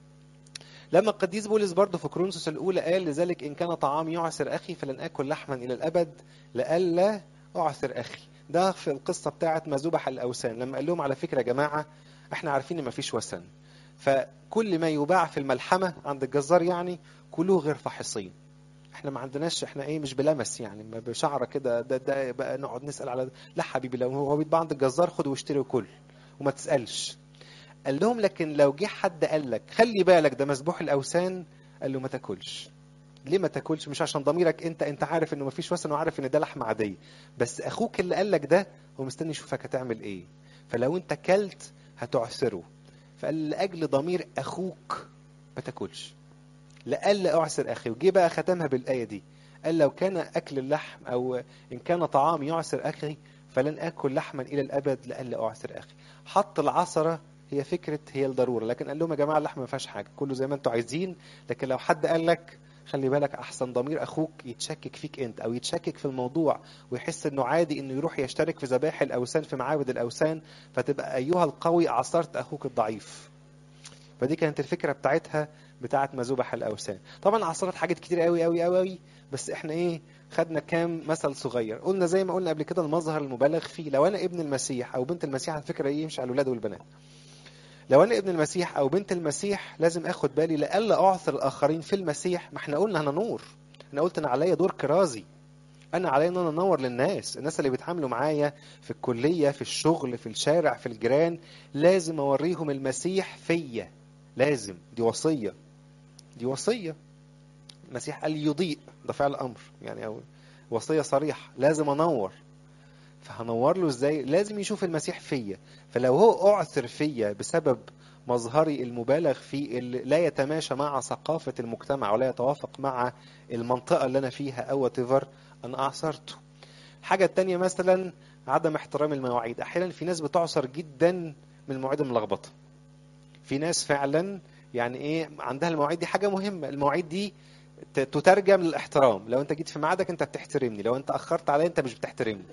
لما القديس بولس برضه في كرونسوس الأولى قال لذلك إن كان طعام يعسر أخي فلن آكل لحما إلى الأبد لئلا أعثر أخي ده في القصة بتاعت ما ذبح الأوثان لما قال لهم على فكرة يا جماعة احنا عارفين إن مفيش وثن فكل ما يباع في الملحمة عند الجزار يعني كلوه غير فاحصين احنا ما عندناش احنا ايه مش بلمس يعني ما بشعره كده ده ده بقى نقعد نسال على لا حبيبي لو هو بيتباع عند الجزار خد واشتري وكل وما تسالش قال لهم لكن لو جه حد قال لك خلي بالك ده مسبوح الاوثان قال له ما تاكلش ليه ما تاكلش مش عشان ضميرك انت انت عارف انه ما فيش وثن وعارف ان ده لحمه عاديه بس اخوك اللي قال لك ده هو مستني يشوفك هتعمل ايه فلو انت كلت هتعثره فقال لاجل ضمير اخوك ما تاكلش لئلا اعسر اخي وجي بقى ختمها بالايه دي قال لو كان اكل اللحم او ان كان طعام يعسر اخي فلن اكل لحما الى الابد لئلا اعسر اخي حط العصره هي فكره هي الضروره لكن قال لهم يا جماعه اللحم ما فيهاش حاجه كله زي ما انتوا عايزين لكن لو حد قال لك خلي بالك احسن ضمير اخوك يتشكك فيك انت او يتشكك في الموضوع ويحس انه عادي انه يروح يشترك في ذبائح الاوثان في معابد الاوثان فتبقى ايها القوي عصرت اخوك الضعيف فدي كانت الفكره بتاعتها بتاعت ما ذبح الاوثان طبعا عصرت حاجات كتير قوي قوي قوي قوي بس احنا ايه خدنا كام مثل صغير قلنا زي ما قلنا قبل كده المظهر المبالغ فيه لو انا ابن المسيح او بنت المسيح على فكره ايه مش على الاولاد والبنات لو انا ابن المسيح او بنت المسيح لازم اخد بالي لألا اعثر الاخرين في المسيح ما احنا قلنا انا نور انا قلت انا عليا دور كرازي انا عليا ان انا انور للناس الناس اللي بيتعاملوا معايا في الكليه في الشغل في الشارع في الجيران لازم اوريهم المسيح فيا لازم دي وصيه دي وصيه المسيح قال يضيء ده فعل امر يعني او وصيه صريحه لازم انور فهنور له ازاي لازم يشوف المسيح فيا فلو هو اعثر فيا بسبب مظهري المبالغ فيه اللي لا يتماشى مع ثقافة المجتمع ولا يتوافق مع المنطقة اللي أنا فيها أو تيفر أنا أعثرته الحاجة التانية مثلا عدم احترام المواعيد أحيانا في ناس بتعثر جدا من المواعيد الملخبطة في ناس فعلا يعني ايه عندها المواعيد دي حاجة مهمة المواعيد دي ت- تترجم للاحترام لو انت جيت في ميعادك انت بتحترمني لو انت اخرت عليا انت مش بتحترمني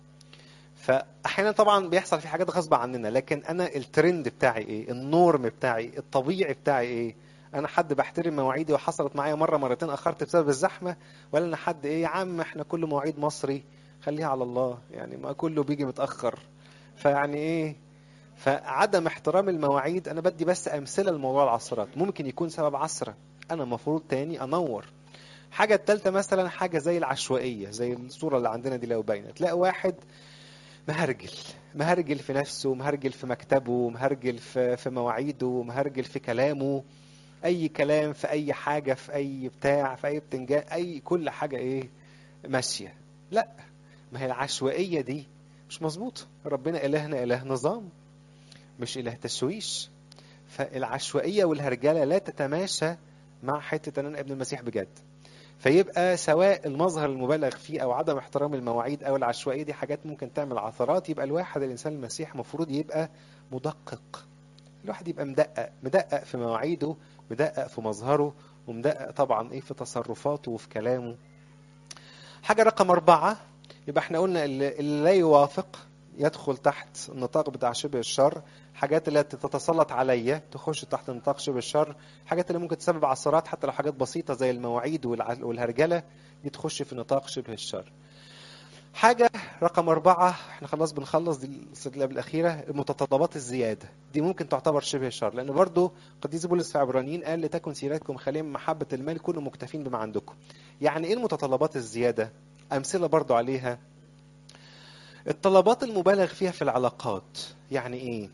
فاحيانا طبعا بيحصل في حاجات غصب عننا لكن انا الترند بتاعي ايه النورم بتاعي الطبيعي بتاعي ايه انا حد بحترم مواعيدي وحصلت معايا مره مرتين اخرت بسبب الزحمه ولا انا حد ايه يا عم احنا كل مواعيد مصري خليها على الله يعني ما كله بيجي متاخر فيعني ايه فعدم احترام المواعيد انا بدي بس امثله لموضوع العصرات ممكن يكون سبب عصره انا المفروض تاني انور حاجه التالتة مثلا حاجه زي العشوائيه زي الصوره اللي عندنا دي لو باينه تلاقي واحد مهرجل مهرجل في نفسه مهرجل في مكتبه مهرجل في في مواعيده مهرجل في كلامه اي كلام في اي حاجه في اي بتاع في اي بتنجان اي كل حاجه ايه ماشيه لا ما هي العشوائيه دي مش مظبوطه ربنا الهنا اله نظام مش اله تشويش فالعشوائيه والهرجله لا تتماشى مع حته ان انا ابن المسيح بجد فيبقى سواء المظهر المبالغ فيه او عدم احترام المواعيد او العشوائيه دي حاجات ممكن تعمل عثرات يبقى الواحد الانسان المسيح المفروض يبقى مدقق الواحد يبقى مدقق مدقق في مواعيده مدقق في مظهره ومدقق طبعا ايه في تصرفاته وفي كلامه حاجه رقم أربعة يبقى احنا قلنا اللي اللي لا يوافق يدخل تحت النطاق بتاع شبه الشر حاجات اللي تتسلط عليا تخش تحت نطاق شبه الشر حاجات اللي ممكن تسبب عثرات حتى لو حاجات بسيطة زي المواعيد والع- والهرجلة دي تخش في نطاق شبه الشر حاجة رقم أربعة احنا خلاص بنخلص دي السلسلة الأخيرة المتطلبات الزيادة دي ممكن تعتبر شبه الشر لأن برضو قديس بولس في عبرانيين قال لتكن سيرتكم خالية من محبة المال كونوا مكتفين بما عندكم يعني إيه المتطلبات الزيادة أمثلة برضو عليها الطلبات المبالغ فيها في العلاقات يعني إيه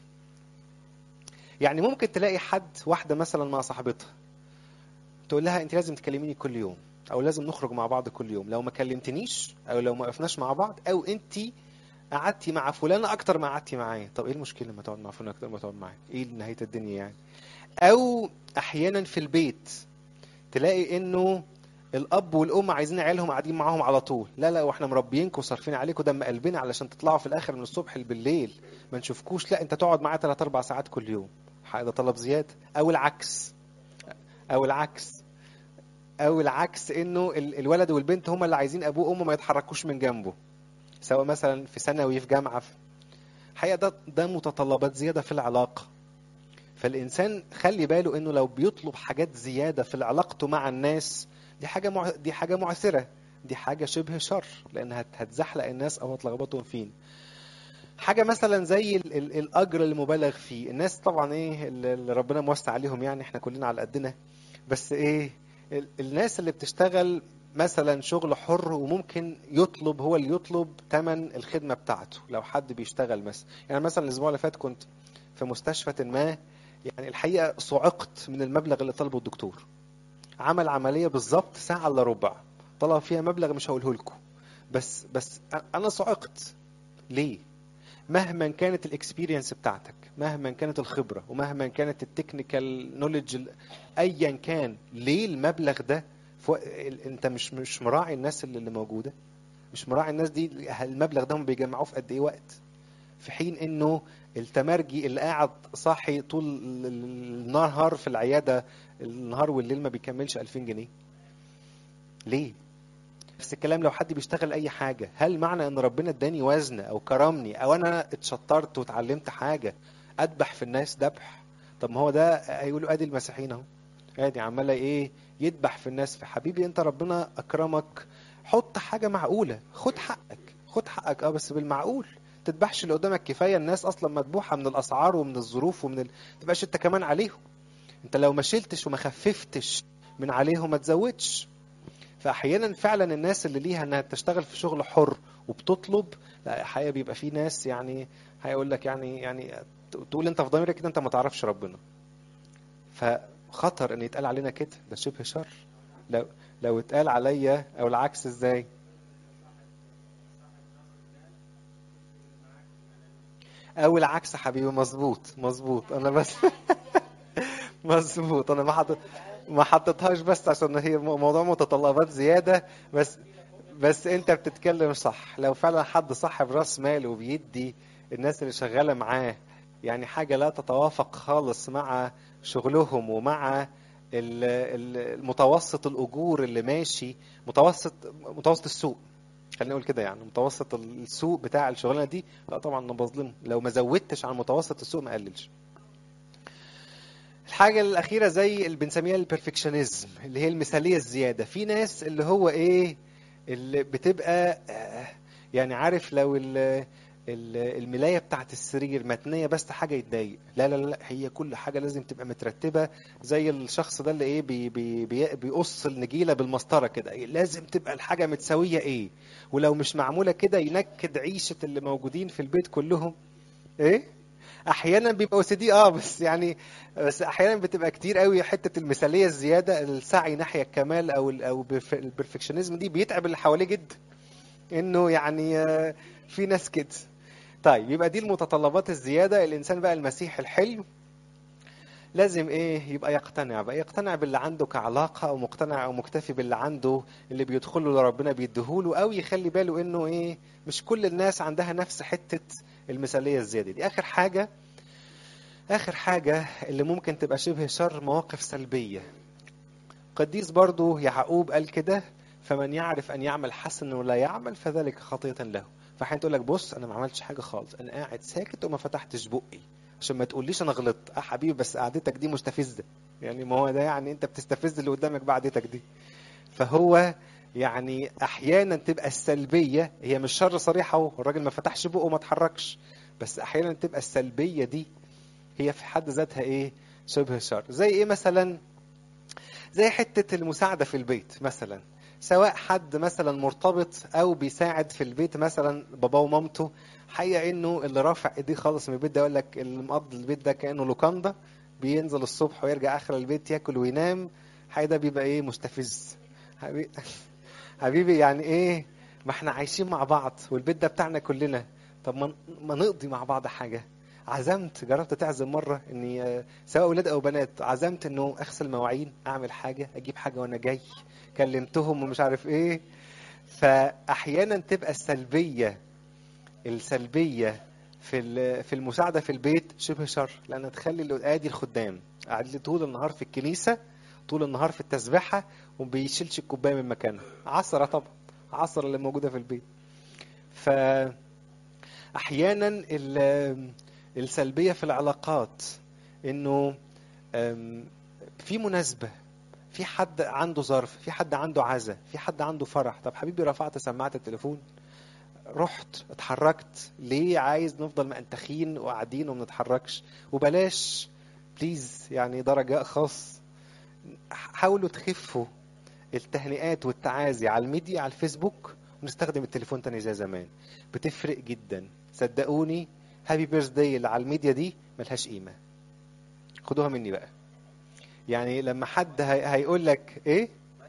يعني ممكن تلاقي حد واحدة مثلا مع صاحبتها تقول لها انت لازم تكلميني كل يوم او لازم نخرج مع بعض كل يوم لو ما كلمتنيش او لو ما وقفناش مع بعض او انت قعدتي مع فلانه اكتر ما قعدتي معايا طب ايه المشكله لما تقعد مع فلانه اكتر ما تقعد معايا ايه نهايه الدنيا يعني او احيانا في البيت تلاقي انه الاب والام عايزين عيالهم قاعدين معاهم على طول لا لا واحنا مربيينكم وصارفين عليكم دم قلبنا علشان تطلعوا في الاخر من الصبح بالليل ما نشوفكوش لا انت تقعد معايا 3 4 ساعات كل يوم ده طلب زياده او العكس او العكس او العكس انه ال- الولد والبنت هما اللي عايزين ابوه وامه ما يتحركوش من جنبه سواء مثلا في ثانوي في جامعه في الحقيقه ده ده متطلبات زياده في العلاقه فالانسان خلي باله انه لو بيطلب حاجات زياده في علاقته مع الناس دي حاجه مع... دي حاجه معسره دي حاجه شبه شر لانها هت- هتزحلق الناس او هتلخبطهم فين حاجه مثلا زي ال... ال... الاجر المبالغ فيه الناس طبعا ايه اللي اللي ربنا موسع عليهم يعني احنا كلنا على قدنا بس ايه ال- الناس اللي بتشتغل مثلا شغل حر وممكن يطلب هو اللي يطلب ثمن الخدمه بتاعته لو حد بيشتغل مثلا يعني مثلا الاسبوع اللي فات كنت في مستشفى ما يعني الحقيقه صعقت من المبلغ اللي طلبه الدكتور عمل عمليه بالظبط ساعه الا ربع طلب فيها مبلغ مش هقوله لكم بس بس أ- انا صعقت ليه مهما كانت الاكسبيرينس بتاعتك مهما كانت الخبره ومهما كانت التكنيكال نوليدج ايا كان ليه المبلغ ده فوق ال- انت مش مش مراعي الناس اللي, اللي موجوده مش مراعي الناس دي المبلغ ده هم بيجمعوه في قد ايه وقت في حين انه التمرجي اللي قاعد صاحي طول ال- ال- النهار في العياده النهار والليل ما بيكملش 2000 جنيه ليه نفس الكلام لو حد بيشتغل اي حاجه هل معنى ان ربنا اداني وزن او كرمني او انا اتشطرت واتعلمت حاجه اذبح في الناس ذبح طب ما هو ده هيقولوا ادي المسيحيين اهو ادي عماله ايه يذبح في الناس في حبيبي انت ربنا اكرمك حط حاجه معقوله خد حقك خد حقك اه بس بالمعقول تذبحش اللي قدامك كفايه الناس اصلا مذبوحه من الاسعار ومن الظروف ومن ال... تبقاش انت كمان عليهم انت لو ما شلتش وما خففتش من عليهم ما تزودش فاحيانا فعلا الناس اللي ليها انها تشتغل في شغل حر وبتطلب لا الحقيقه بيبقى في ناس يعني هيقول لك يعني يعني تقول انت في ضميرك كده انت ما تعرفش ربنا فخطر ان يتقال علينا كده ده شبه شر لو لو اتقال عليا او العكس ازاي او العكس حبيبي مظبوط مظبوط انا بس مظبوط انا ما حطيت ما حطيتهاش بس عشان هي موضوع متطلبات زياده بس بس انت بتتكلم صح لو فعلا حد صاحب راس مال وبيدي الناس اللي شغاله معاه يعني حاجه لا تتوافق خالص مع شغلهم ومع ال- ال- المتوسط الاجور اللي ماشي متوسط متوسط السوق خلينا نقول كده يعني متوسط السوق بتاع الشغلانه دي لا طبعا انا بظلمه لو ما زودتش عن متوسط السوق ما قللش الحاجة الأخيرة زي اللي بنسميها البرفكشنزم اللي هي المثالية الزيادة في ناس اللي هو إيه اللي بتبقى آه، يعني عارف لو ال- ال- الملاية بتاعت السرير متنية بس حاجة يتضايق لا لا لا هي كل حاجة لازم تبقى مترتبة زي الشخص ده اللي ايه بي بي بي بيقص النجيلة بالمسطرة كده إيه لازم تبقى الحاجة متساوية ايه ولو مش معمولة كده ينكد عيشة اللي موجودين في البيت كلهم ايه احيانا بيبقى او سي دي اه بس يعني بس احيانا بتبقى كتير قوي حته المثاليه الزياده السعي ناحيه الكمال او ال- او بالف- البرفكشنزم دي بيتعب اللي حواليه جدا انه يعني آه، في ناس كده طيب يبقى دي المتطلبات الزياده الانسان بقى المسيح الحلو لازم ايه يبقى يقتنع بقى يقتنع باللي عنده كعلاقه او مقتنع او مكتفي باللي عنده اللي بيدخله اللي ربنا بيديهوله او يخلي باله انه ايه مش كل الناس عندها نفس حته المثاليه الزياده دي اخر حاجه اخر حاجه اللي ممكن تبقى شبه شر مواقف سلبيه قديس برضو يعقوب قال كده فمن يعرف ان يعمل حسنا ولا يعمل فذلك خطيه له فحين تقول لك بص انا ما عملتش حاجه خالص انا قاعد ساكت وما فتحتش بقي عشان ما تقوليش انا غلطت اه حبيبي بس قعدتك دي مستفزه يعني ما هو ده يعني انت بتستفز اللي قدامك بقعدتك دي فهو يعني احيانا تبقى السلبيه هي مش شر صريح اهو الراجل ما فتحش بقه وما اتحركش بس احيانا تبقى السلبيه دي هي في حد ذاتها ايه شبه شر زي ايه مثلا زي حته المساعده في البيت مثلا سواء حد مثلا مرتبط او بيساعد في البيت مثلا باباه ومامته حقيقه انه اللي رافع ايديه خالص من البيت ده يقول لك اللي مقضي البيت ده كانه لوكاندا بينزل الصبح ويرجع اخر البيت ياكل وينام حقيقه ده بيبقى ايه مستفز حبيبي حبيبي يعني ايه ما احنا عايشين مع بعض والبيت ده بتاعنا كلنا طب ما ما نقضي مع بعض حاجه عزمت جربت تعزم مره اني آه، سواء اولاد او بنات عزمت انه اغسل مواعين اعمل حاجه اجيب حاجه وانا جاي كلمتهم ومش عارف ايه فاحيانا تبقى السلبيه السلبيه في ال- في المساعده في البيت شبه شر لان تخلي اللي ادي الخدام قاعد لي طول النهار في الكنيسه طول النهار في التسبيحه وما بيشيلش الكوبايه من مكانها عصره طبعا عصره اللي موجوده في البيت ف احيانا ال- السلبيه في العلاقات انه أم، في مناسبه في حد عنده ظرف في حد عنده عزا في حد عنده فرح طب حبيبي رفعت سماعه التليفون رحت اتحركت ليه عايز نفضل مأنتخين وقاعدين وما نتحركش وبلاش بليز يعني ده رجاء خاص حاولوا تخفوا التهنئات والتعازي على الميديا على الفيسبوك ونستخدم التليفون تاني زي زمان بتفرق جدا صدقوني هابي بيرث داي اللي على الميديا دي ملهاش قيمه خدوها مني بقى يعني لما حد هي... هيقول لك ايه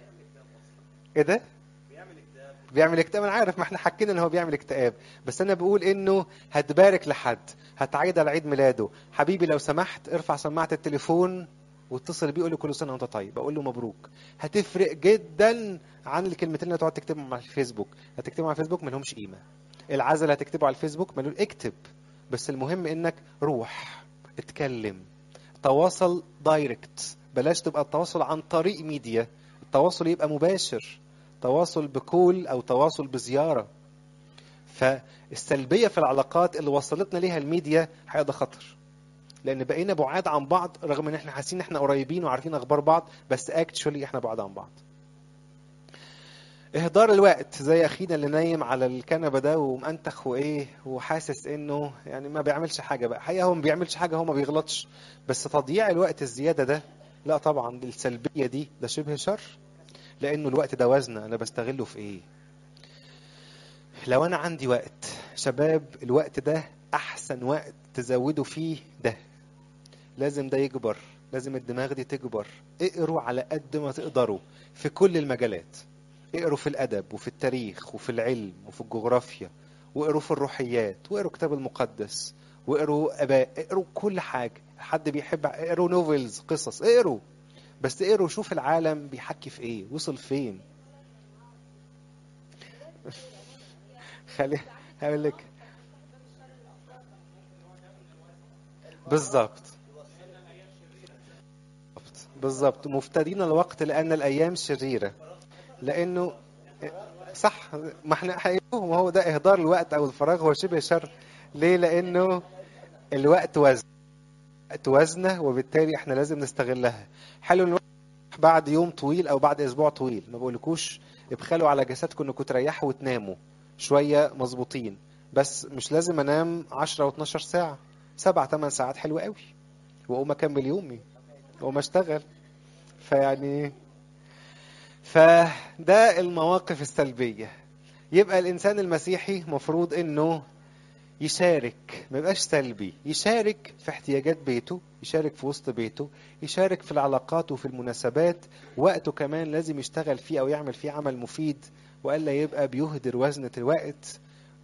ايه ده بيعمل اكتئاب انا عارف ما احنا حكينا ان هو بيعمل اكتئاب بس انا بقول انه هتبارك لحد هتعيد على عيد ميلاده حبيبي لو سمحت ارفع سماعه التليفون واتصل بيه قول له كل سنه وانت طيب اقول له مبروك هتفرق جدا عن الكلمتين اللي تقعد تكتبهم على الفيسبوك هتكتبهم على الفيسبوك ملهمش قيمه العزل اللي هتكتبه على الفيسبوك ملو اكتب بس المهم انك روح اتكلم تواصل دايركت بلاش تبقى التواصل عن طريق ميديا التواصل يبقى مباشر تواصل بكول او تواصل بزياره فالسلبيه في العلاقات اللي وصلتنا ليها الميديا حقيقه ده خطر لان بقينا بعاد عن بعض رغم ان احنا حاسين ان احنا قريبين وعارفين اخبار بعض بس اكشولي احنا بعاد عن بعض اهدار الوقت زي اخينا اللي نايم على الكنبه ده ومنتخ وايه وحاسس انه يعني ما بيعملش حاجه بقى حقيقه هو ما بيعملش حاجه هو ما بيغلطش بس تضييع الوقت الزياده ده لا طبعا السلبيه دي ده شبه شر لانه الوقت ده وزنه انا بستغله في ايه لو انا عندي وقت شباب الوقت ده احسن وقت تزودوا فيه ده لازم ده يكبر لازم الدماغ دي تكبر اقروا على قد ما تقدروا في كل المجالات اقروا في الادب وفي التاريخ وفي العلم وفي الجغرافيا واقروا في الروحيات واقروا الكتاب المقدس واقروا اباء اقروا كل حاجه حد بيحب اقروا نوفلز قصص اقروا بس اقروا شوف العالم بيحكي في ايه وصل فين خلي هقول لك بالظبط بالظبط مفتدين الوقت لان الايام شريره لانه صح ما احنا حقيقه ما هو ده اهدار الوقت او الفراغ هو شبه شر ليه لانه الوقت وزن الوقت وزنه وبالتالي احنا لازم نستغلها حلو الوقت بعد يوم طويل او بعد اسبوع طويل ما بقولكوش ابخلوا على جسدكم انكم تريحوا وتناموا شويه مظبوطين بس مش لازم انام 10 و12 ساعه سبع ثمان ساعات حلو قوي واقوم اكمل يومي واقوم اشتغل فيعني فده المواقف السلبيه يبقى الانسان المسيحي مفروض انه يشارك ما يبقاش سلبي يشارك في احتياجات بيته يشارك في وسط بيته يشارك في العلاقات وفي المناسبات وقته كمان لازم يشتغل فيه او يعمل فيه عمل مفيد والا يبقى بيهدر وزنة الوقت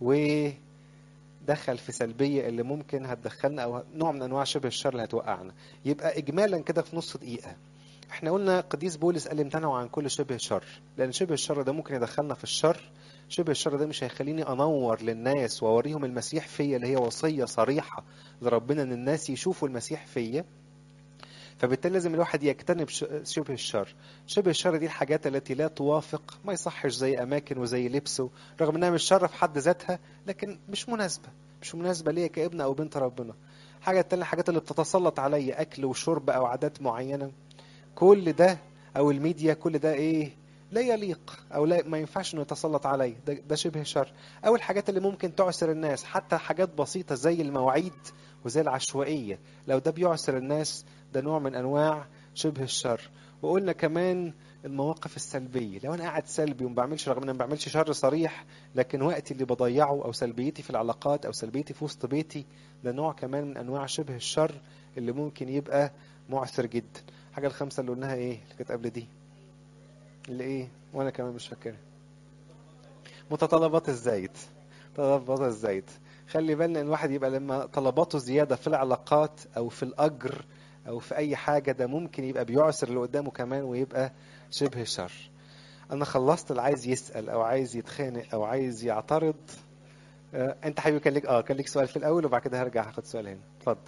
ودخل في سلبية اللي ممكن هتدخلنا او نوع من انواع شبه الشر اللي هتوقعنا يبقى اجمالا كده في نص دقيقة احنا قلنا قديس بولس قال امتنعوا عن كل شبه شر لان شبه الشر ده ممكن يدخلنا في الشر شبه الشر ده مش هيخليني انور للناس واوريهم المسيح فيا اللي هي وصيه صريحه لربنا ان الناس يشوفوا المسيح فيا فبالتالي لازم الواحد يجتنب ش- شبه الشر شبه الشر دي الحاجات التي لا توافق ما يصحش زي اماكن وزي لبسه رغم انها مش شر في حد ذاتها لكن مش مناسبه مش مناسبه ليا كابن او بنت ربنا حاجه تانية الحاجات اللي بتتسلط عليا اكل وشرب او عادات معينه كل ده او الميديا كل ده ايه لا يليق او لا ما ينفعش انه يتسلط عليا ده, ده شبه شر او الحاجات اللي ممكن تعسر الناس حتى حاجات بسيطه زي المواعيد وزي العشوائيه لو ده بيعسر الناس ده نوع من انواع شبه الشر وقلنا كمان المواقف السلبيه لو انا قاعد سلبي وما بعملش رغم ان انا ما بعملش شر صريح لكن وقتي اللي بضيعه او سلبيتي في العلاقات او سلبيتي في وسط بيتي ده نوع كمان من انواع شبه الشر اللي ممكن يبقى معسر جدا الحاجه الخامسه اللي قلناها ايه اللي كانت قبل دي اللي ايه وانا كمان مش فاكرها متطلبات الزيت متطلبات الزيت خلي بالنا ان الواحد يبقى لما طلباته زياده في العلاقات او في الاجر او في اي حاجه ده ممكن يبقى بيعسر اللي قدامه كمان ويبقى شبه شر انا خلصت اللي عايز يسال او عايز يتخانق او عايز يعترض آه، انت حبيبي كان ليك اه كان ليك سؤال في الاول وبعد كده هرجع هاخد سؤال هنا اتفضل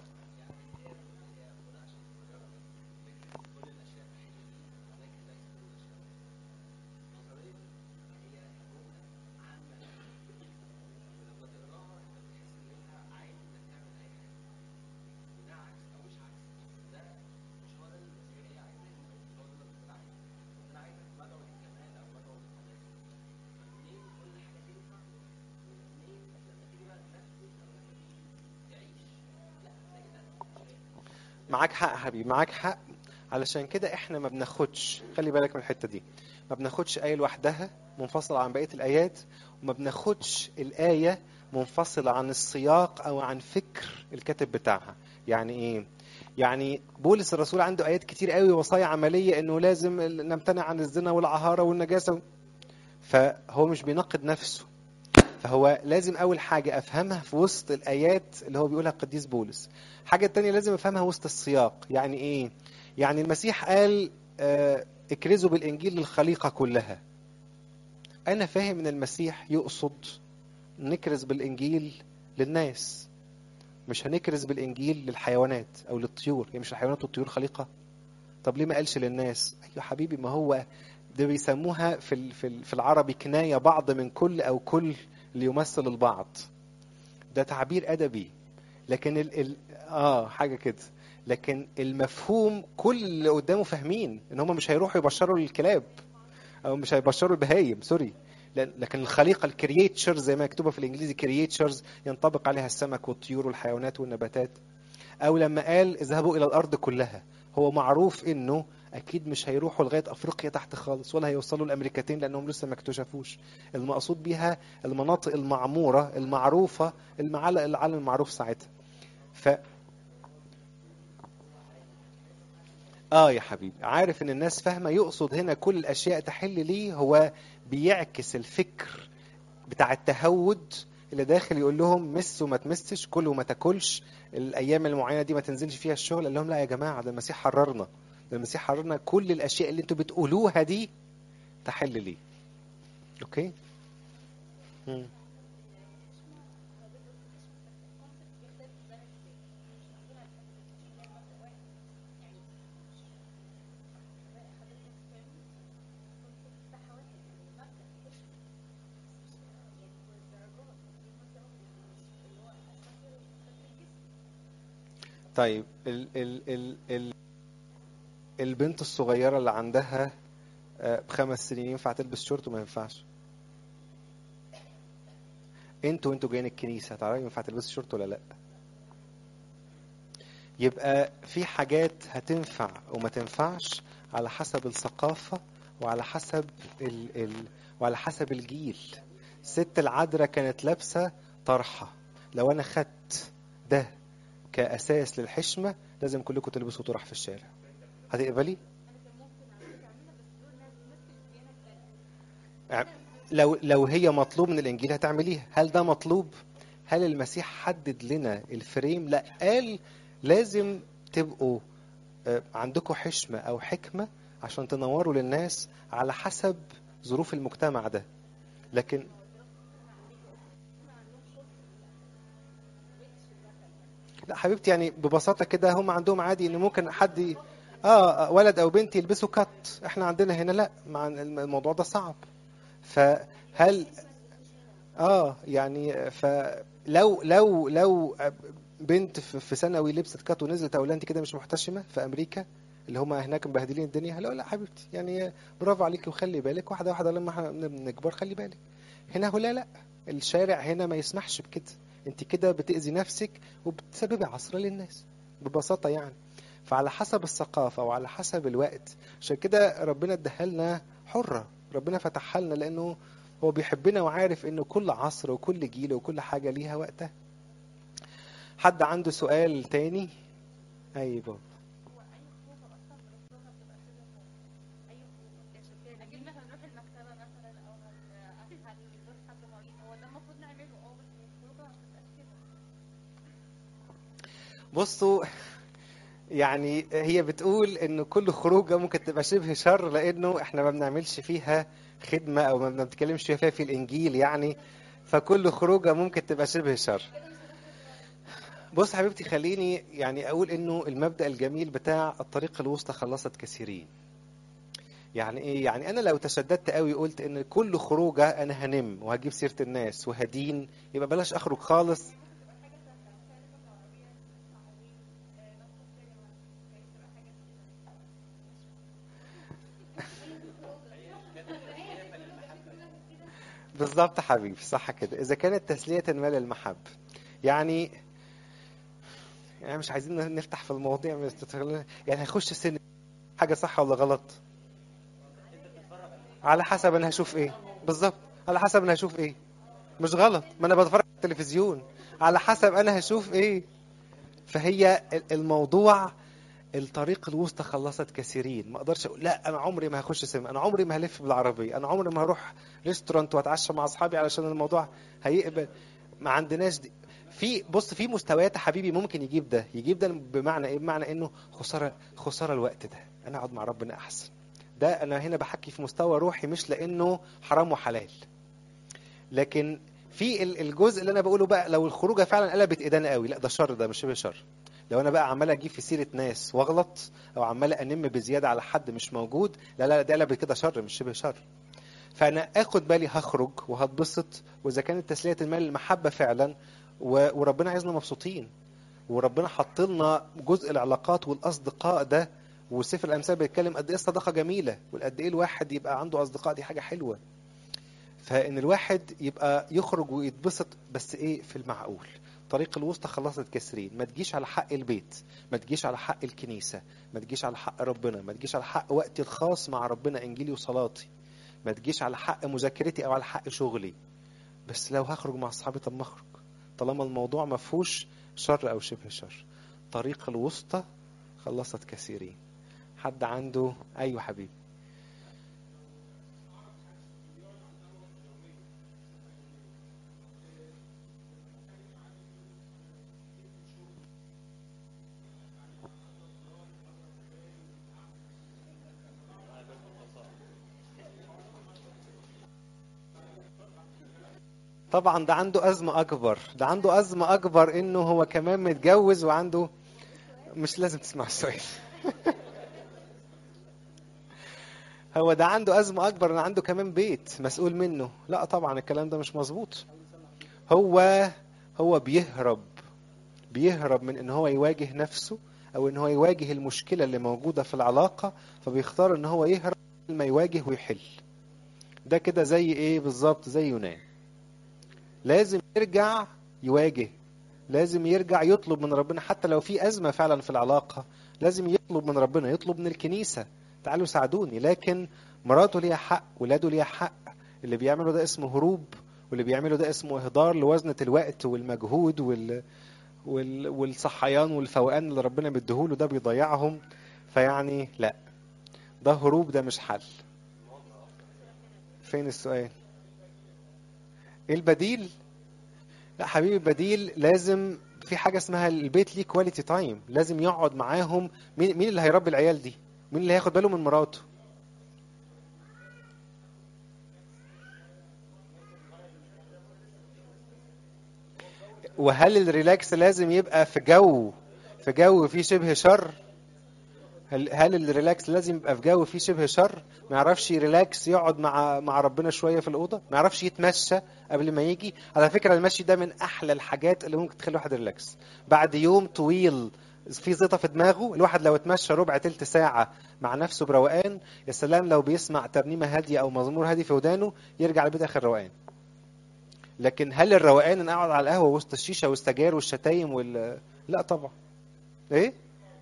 معاك حق يا حبيبي معاك حق علشان كده احنا ما بناخدش خلي بالك من الحته دي ما بناخدش آية لوحدها منفصلة عن بقية الآيات وما بناخدش الآية منفصلة عن السياق أو عن فكر الكاتب بتاعها يعني إيه؟ يعني بولس الرسول عنده آيات كتير قوي وصايا عملية إنه لازم نمتنع عن الزنا والعهارة والنجاسة فهو مش بينقد نفسه فهو لازم أول حاجة أفهمها في وسط الآيات اللي هو بيقولها القديس بولس حاجة تانية لازم أفهمها وسط السياق يعني إيه؟ يعني المسيح قال آه، اكرزوا بالإنجيل للخليقة كلها أنا فاهم إن المسيح يقصد نكرز بالإنجيل للناس مش هنكرز بالإنجيل للحيوانات أو للطيور يعني مش الحيوانات والطيور خليقة طب ليه ما قالش للناس أيوة حبيبي ما هو ده بيسموها في ال- في ال- في العربي كناية بعض من كل أو كل ليمثل البعض ده تعبير أدبي لكن ال ال اه حاجة كده لكن المفهوم كل اللي قدامه فاهمين ان هم مش هيروحوا يبشروا الكلاب او مش هيبشروا البهايم سوري لأن- لكن الخليقه الكرييتشر زي ما مكتوبه في الانجليزي كرييتشرز ينطبق عليها السمك والطيور والحيوانات والنباتات او لما قال اذهبوا الى الارض كلها هو معروف انه اكيد مش هيروحوا لغايه افريقيا تحت خالص ولا هيوصلوا الامريكتين لانهم لسه ما اكتشفوش المقصود بيها المناطق المعموره المعروفه المعلق العالم المعروف ساعتها ف اه يا حبيبي عارف ان الناس فاهمه يقصد هنا كل الاشياء تحل ليه هو بيعكس الفكر بتاع التهود اللي داخل يقول لهم مس وما تمسش كل وما تاكلش الايام المعينه دي ما تنزلش فيها الشغل قال لهم لا يا جماعه ده المسيح حررنا ده المسيح حررنا كل الاشياء اللي انتوا بتقولوها دي تحل ليه اوكي مم. طيب ال ال ال ال البنت الصغيرة اللي عندها آه، خمس سنين ينفع تلبس شورت وما ينفعش انتوا انتوا جايين الكنيسة هتعرفوا ينفع تلبس شورت ولا لا يبقى في حاجات هتنفع وما تنفعش على حسب الثقافة وعلى حسب ال ال وعلى حسب الجيل ست العذراء كانت لابسة طرحة لو انا خدت ده كأساس للحشمة لازم كلكم تلبسوا طرح في الشارع هتقبلي؟ ع- لو لو هي مطلوب من الانجيل هتعمليها هل ده مطلوب هل المسيح حدد لنا الفريم لا قال لازم تبقوا آه، عندكم حشمة او حكمة عشان تنوروا للناس على حسب ظروف المجتمع ده لكن لا حبيبتي يعني ببساطة كده هم عندهم عادي ان ممكن حد ي- اه ولد او بنت يلبسوا كات احنا عندنا هنا لا مع الموضوع ده صعب فهل اه يعني فلو لو لو بنت في في ثانوي لبست كات ونزلت اقول لها انت كده مش محتشمه في امريكا اللي هم هناك مبهدلين الدنيا لا لا حبيبتي يعني برافو عليكي وخلي بالك واحده واحده لما احنا نكبر خلي بالك هنا هو لا لا الشارع هنا ما يسمحش بكده انت كده بتأذي نفسك وبتسببي عصرة للناس ببساطة يعني فعلى حسب الثقافة وعلى حسب الوقت عشان كده ربنا اداها لنا حرة ربنا فتحها لنا لأنه هو بيحبنا وعارف إنه كل عصر وكل جيل وكل حاجة ليها وقتها حد عنده سؤال تاني؟ أي بابا اكيد مثلا نروح المكتبه مثلا او هن- هنزور حد مريض هو ده المفروض نعمله اه بس الخروجه ما بتبقاش كده بصوا يعني هي بتقول ان كل خروجه ممكن تبقى شبه شر لانه احنا ما بنعملش فيها خدمه او ما بنتكلمش فيها في الانجيل يعني فكل خروجه ممكن تبقى شبه شر بص حبيبتي خليني يعني اقول انه المبدا الجميل بتاع الطريق الوسطى خلصت كثيرين يعني ايه يعني انا لو تشددت قوي قلت ان كل خروجه انا هنم وهجيب سيره الناس وهدين يبقى بلاش اخرج خالص بالظبط حبيبي صح كده اذا كانت تسليه ما للمحب يعني يعني مش عايزين نفتح في المواضيع بس تتخيل- يعني هيخش السن حاجه صح ولا غلط على حسب انا هشوف ايه بالظبط على حسب انا هشوف ايه مش غلط ما انا بتفرج على التلفزيون على حسب انا هشوف ايه فهي ال- الموضوع الطريق الوسطى خلصت كثيرين ما اقدرش اقول لا انا عمري ما هخش سينما انا عمري ما هلف بالعربيه انا عمري ما هروح ريستورانت واتعشى مع اصحابي علشان الموضوع هيقبل ما عندناش دي في بص في مستويات يا حبيبي ممكن يجيب ده يجيب ده بمعنى ايه بمعنى انه خساره خساره الوقت ده انا اقعد مع ربنا احسن ده انا هنا بحكي في مستوى روحي مش لانه حرام وحلال لكن في ال- الجزء اللي انا بقوله بقى لو الخروجه فعلا قلبت ايدينا قوي لا ده شر ده مش شبه شر لو انا بقى عمال اجيب في سيره ناس واغلط او عمال انم بزياده على حد مش موجود لا لا ده قلبت كده شر مش شبه شر فانا اخد بالي هخرج وهتبسط واذا كانت تسليه المال المحبه فعلا و- وربنا عايزنا مبسوطين وربنا حط لنا جزء العلاقات والاصدقاء ده وسفر الامثال بيتكلم قد ايه الصداقه جميله وقد ايه الواحد يبقى عنده اصدقاء دي حاجه حلوه فان الواحد يبقى يخرج ويتبسط بس ايه في المعقول طريق الوسطى خلصت كسرين ما تجيش على حق البيت ما تجيش على حق الكنيسه ما تجيش على حق ربنا ما تجيش على حق وقتي الخاص مع ربنا انجيلي وصلاتي ما تجيش على حق مذاكرتي او على حق شغلي بس لو هخرج مع اصحابي طب ما اخرج طالما الموضوع ما فيهوش شر او شبه شر طريق الوسطى خلصت كثيرين حد عنده ايوه حبيبي طبعا ده عنده أزمة أكبر ده عنده أزمة أكبر إنه هو كمان متجوز وعنده مش لازم تسمع السؤال هو ده عنده أزمة أكبر إن عنده كمان بيت مسؤول منه لا طبعا الكلام ده مش مظبوط هو هو بيهرب بيهرب من إن هو يواجه نفسه أو إن هو يواجه المشكلة اللي موجودة في العلاقة فبيختار إن هو يهرب ما يواجه ويحل ده كده زي إيه بالظبط زي يونان لازم يرجع يواجه لازم يرجع يطلب من ربنا حتى لو في أزمة فعلا في العلاقة لازم يطلب من ربنا يطلب من الكنيسة تعالوا ساعدوني لكن مراته ليها حق ولاده ليها حق اللي بيعمله ده اسمه هروب واللي بيعمله ده اسمه إهدار لوزنة الوقت والمجهود وال... وال... والصحيان والفوقان اللي ربنا مديهوله ده بيضيعهم فيعني لا ده هروب ده مش حل فين السؤال ايه البديل لا حبيبي البديل لازم في حاجه اسمها البيت ليه كواليتي تايم لازم يقعد معاهم مين مين اللي هيربي العيال دي مين اللي هياخد باله من مراته وهل الريلاكس لازم يبقى في جو في جو فيه شبه شر هل هل الريلاكس لازم يبقى في جو فيه شبه شر ما يعرفش ريلاكس يقعد مع مع ربنا شويه في الاوضه ما يعرفش يتمشى قبل ما يجي على فكره المشي ده من احلى الحاجات اللي ممكن تخلي الواحد ريلاكس بعد يوم طويل في زيطه في دماغه الواحد لو اتمشى ربع تلت ساعه مع نفسه بروقان يا سلام لو بيسمع ترنيمه هاديه او مزمور هادي في ودانه يرجع البيت اخر روقان لكن هل الروقان ان اقعد على القهوه وسط الشيشه والسجاير والشتايم وال لا طبعا ايه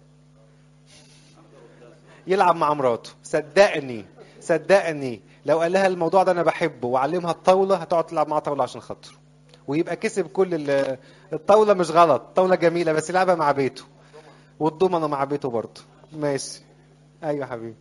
يلعب مع مراته صدقني صدقني لو قال لها الموضوع ده انا بحبه وعلمها الطاوله هتقعد تلعب معاه طاوله عشان خاطره ويبقى كسب كل ال- الطاوله مش غلط طاوله جميله بس يلعبها مع بيته والضمنه مع بيته برضه ماشي ايوه يا حبيبي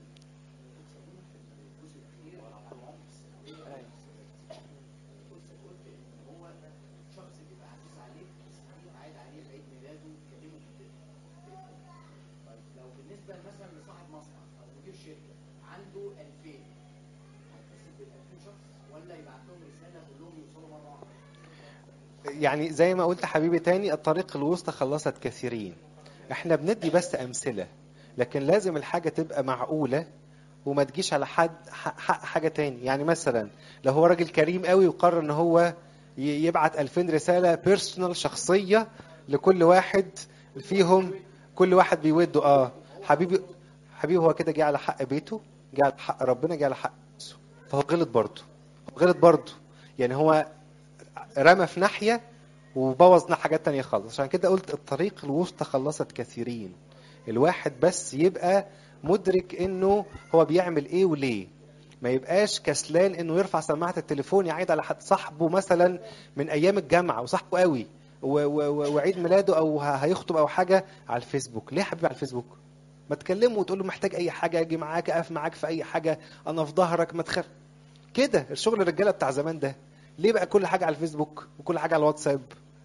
لو بالنسبه مثلا لصاحب مصنع او مدير شركه عنده 2000 هيتصل بال 2000 شخص ولا يبعت لهم رساله كلهم يوصلوا مره واحده؟ يعني زي ما قلت حبيبي تاني الطريق الوسطى خلصت كثيرين احنا بندي بس امثله لكن لازم الحاجه تبقى معقوله وما تجيش على حد ح- حق حاجه تاني يعني مثلا لو هو راجل كريم قوي وقرر ان هو ي- يبعت 2000 رساله بيرسونال شخصيه لكل واحد فيهم كل واحد بيوده اه حبيبي حبيبي هو كده جه على حق بيته جه على حق ربنا جه على حق نفسه فهو غلط برضه هو غلط برضه يعني هو رمى في ناحيه وبوظ حاجات تانية خالص عشان كده قلت الطريق الوسطى خلصت كثيرين الواحد بس يبقى مدرك انه هو بيعمل ايه وليه ما يبقاش كسلان انه يرفع سماعه التليفون يعيد على حد صاحبه مثلا من ايام الجامعه وصاحبه قوي و- و- و- وعيد ميلاده او ه- هيخطب او حاجه على الفيسبوك ليه يا حبيبي على الفيسبوك ما تكلمه وتقول له محتاج اي حاجه اجي معاك اقف معاك في اي حاجه انا في ظهرك ما تخاف كده الشغل الرجاله بتاع زمان ده ليه بقى كل حاجه على الفيسبوك وكل حاجه على الواتساب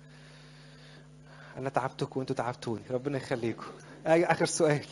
انا تعبتكم وانتوا تعبتوني ربنا يخليكم اي اخر سؤال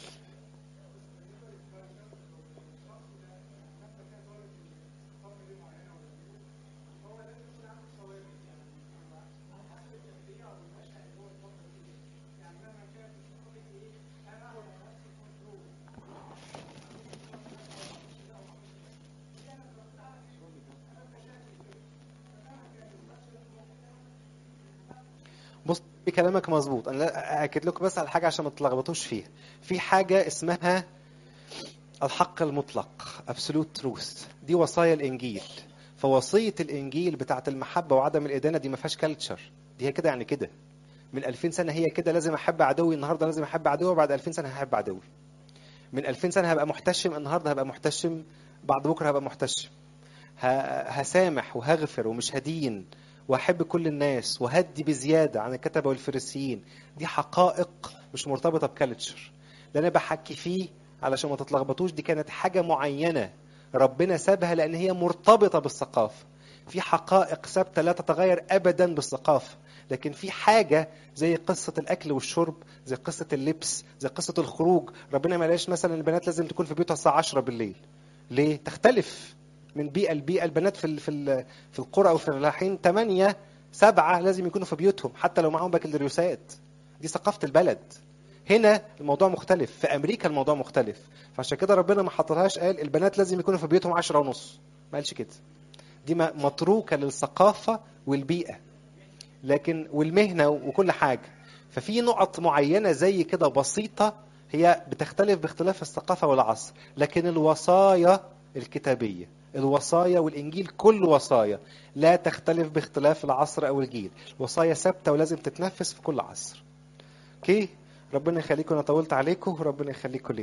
بص في كلامك مظبوط انا لا- اكد لكم بس على حاجه عشان ما تلخبطوش فيها في حاجه اسمها الحق المطلق absolute truth دي وصايا الانجيل فوصيه الانجيل بتاعه المحبه وعدم الادانه دي ما فيهاش كلتشر دي هي كده يعني كده من 2000 سنه هي كده لازم احب عدوي النهارده لازم احب عدوي وبعد 2000 سنه هحب عدوي من 2000 سنه هبقى محتشم النهارده هبقى محتشم بعد بكره هبقى محتشم ه- هسامح وهغفر ومش هدين واحب كل الناس وهدي بزياده عن الكتبه والفريسيين دي حقائق مش مرتبطه بكالتشر اللي انا بحكي فيه علشان ما تتلخبطوش دي كانت حاجه معينه ربنا سابها لان هي مرتبطه بالثقافه في حقائق ثابته لا تتغير ابدا بالثقافه لكن في حاجه زي قصه الاكل والشرب زي قصه اللبس زي قصه الخروج ربنا ما قالش مثلا البنات لازم تكون في بيوتها الساعه 10 بالليل ليه تختلف من بيئه لبيئه البنات في ال- في ال- في القرى او في الفلاحين 8 7 لازم يكونوا في بيوتهم حتى لو معاهم بكالوريوسات دي ثقافه البلد هنا الموضوع مختلف في امريكا الموضوع مختلف فعشان كده ربنا ما حطهاش قال البنات لازم يكونوا في بيوتهم 10 ونص ما قالش كده دي م- متروكه للثقافه والبيئه لكن والمهنه وكل حاجه ففي نقط معينه زي كده بسيطه هي بتختلف باختلاف الثقافه والعصر لكن الوصايا الكتابيه الوصايا والانجيل كل وصايا لا تختلف باختلاف العصر او الجيل وصايا ثابته ولازم تتنفذ في كل عصر اوكي ربنا يخليكم انا طولت عليكم وربنا يخليكم لي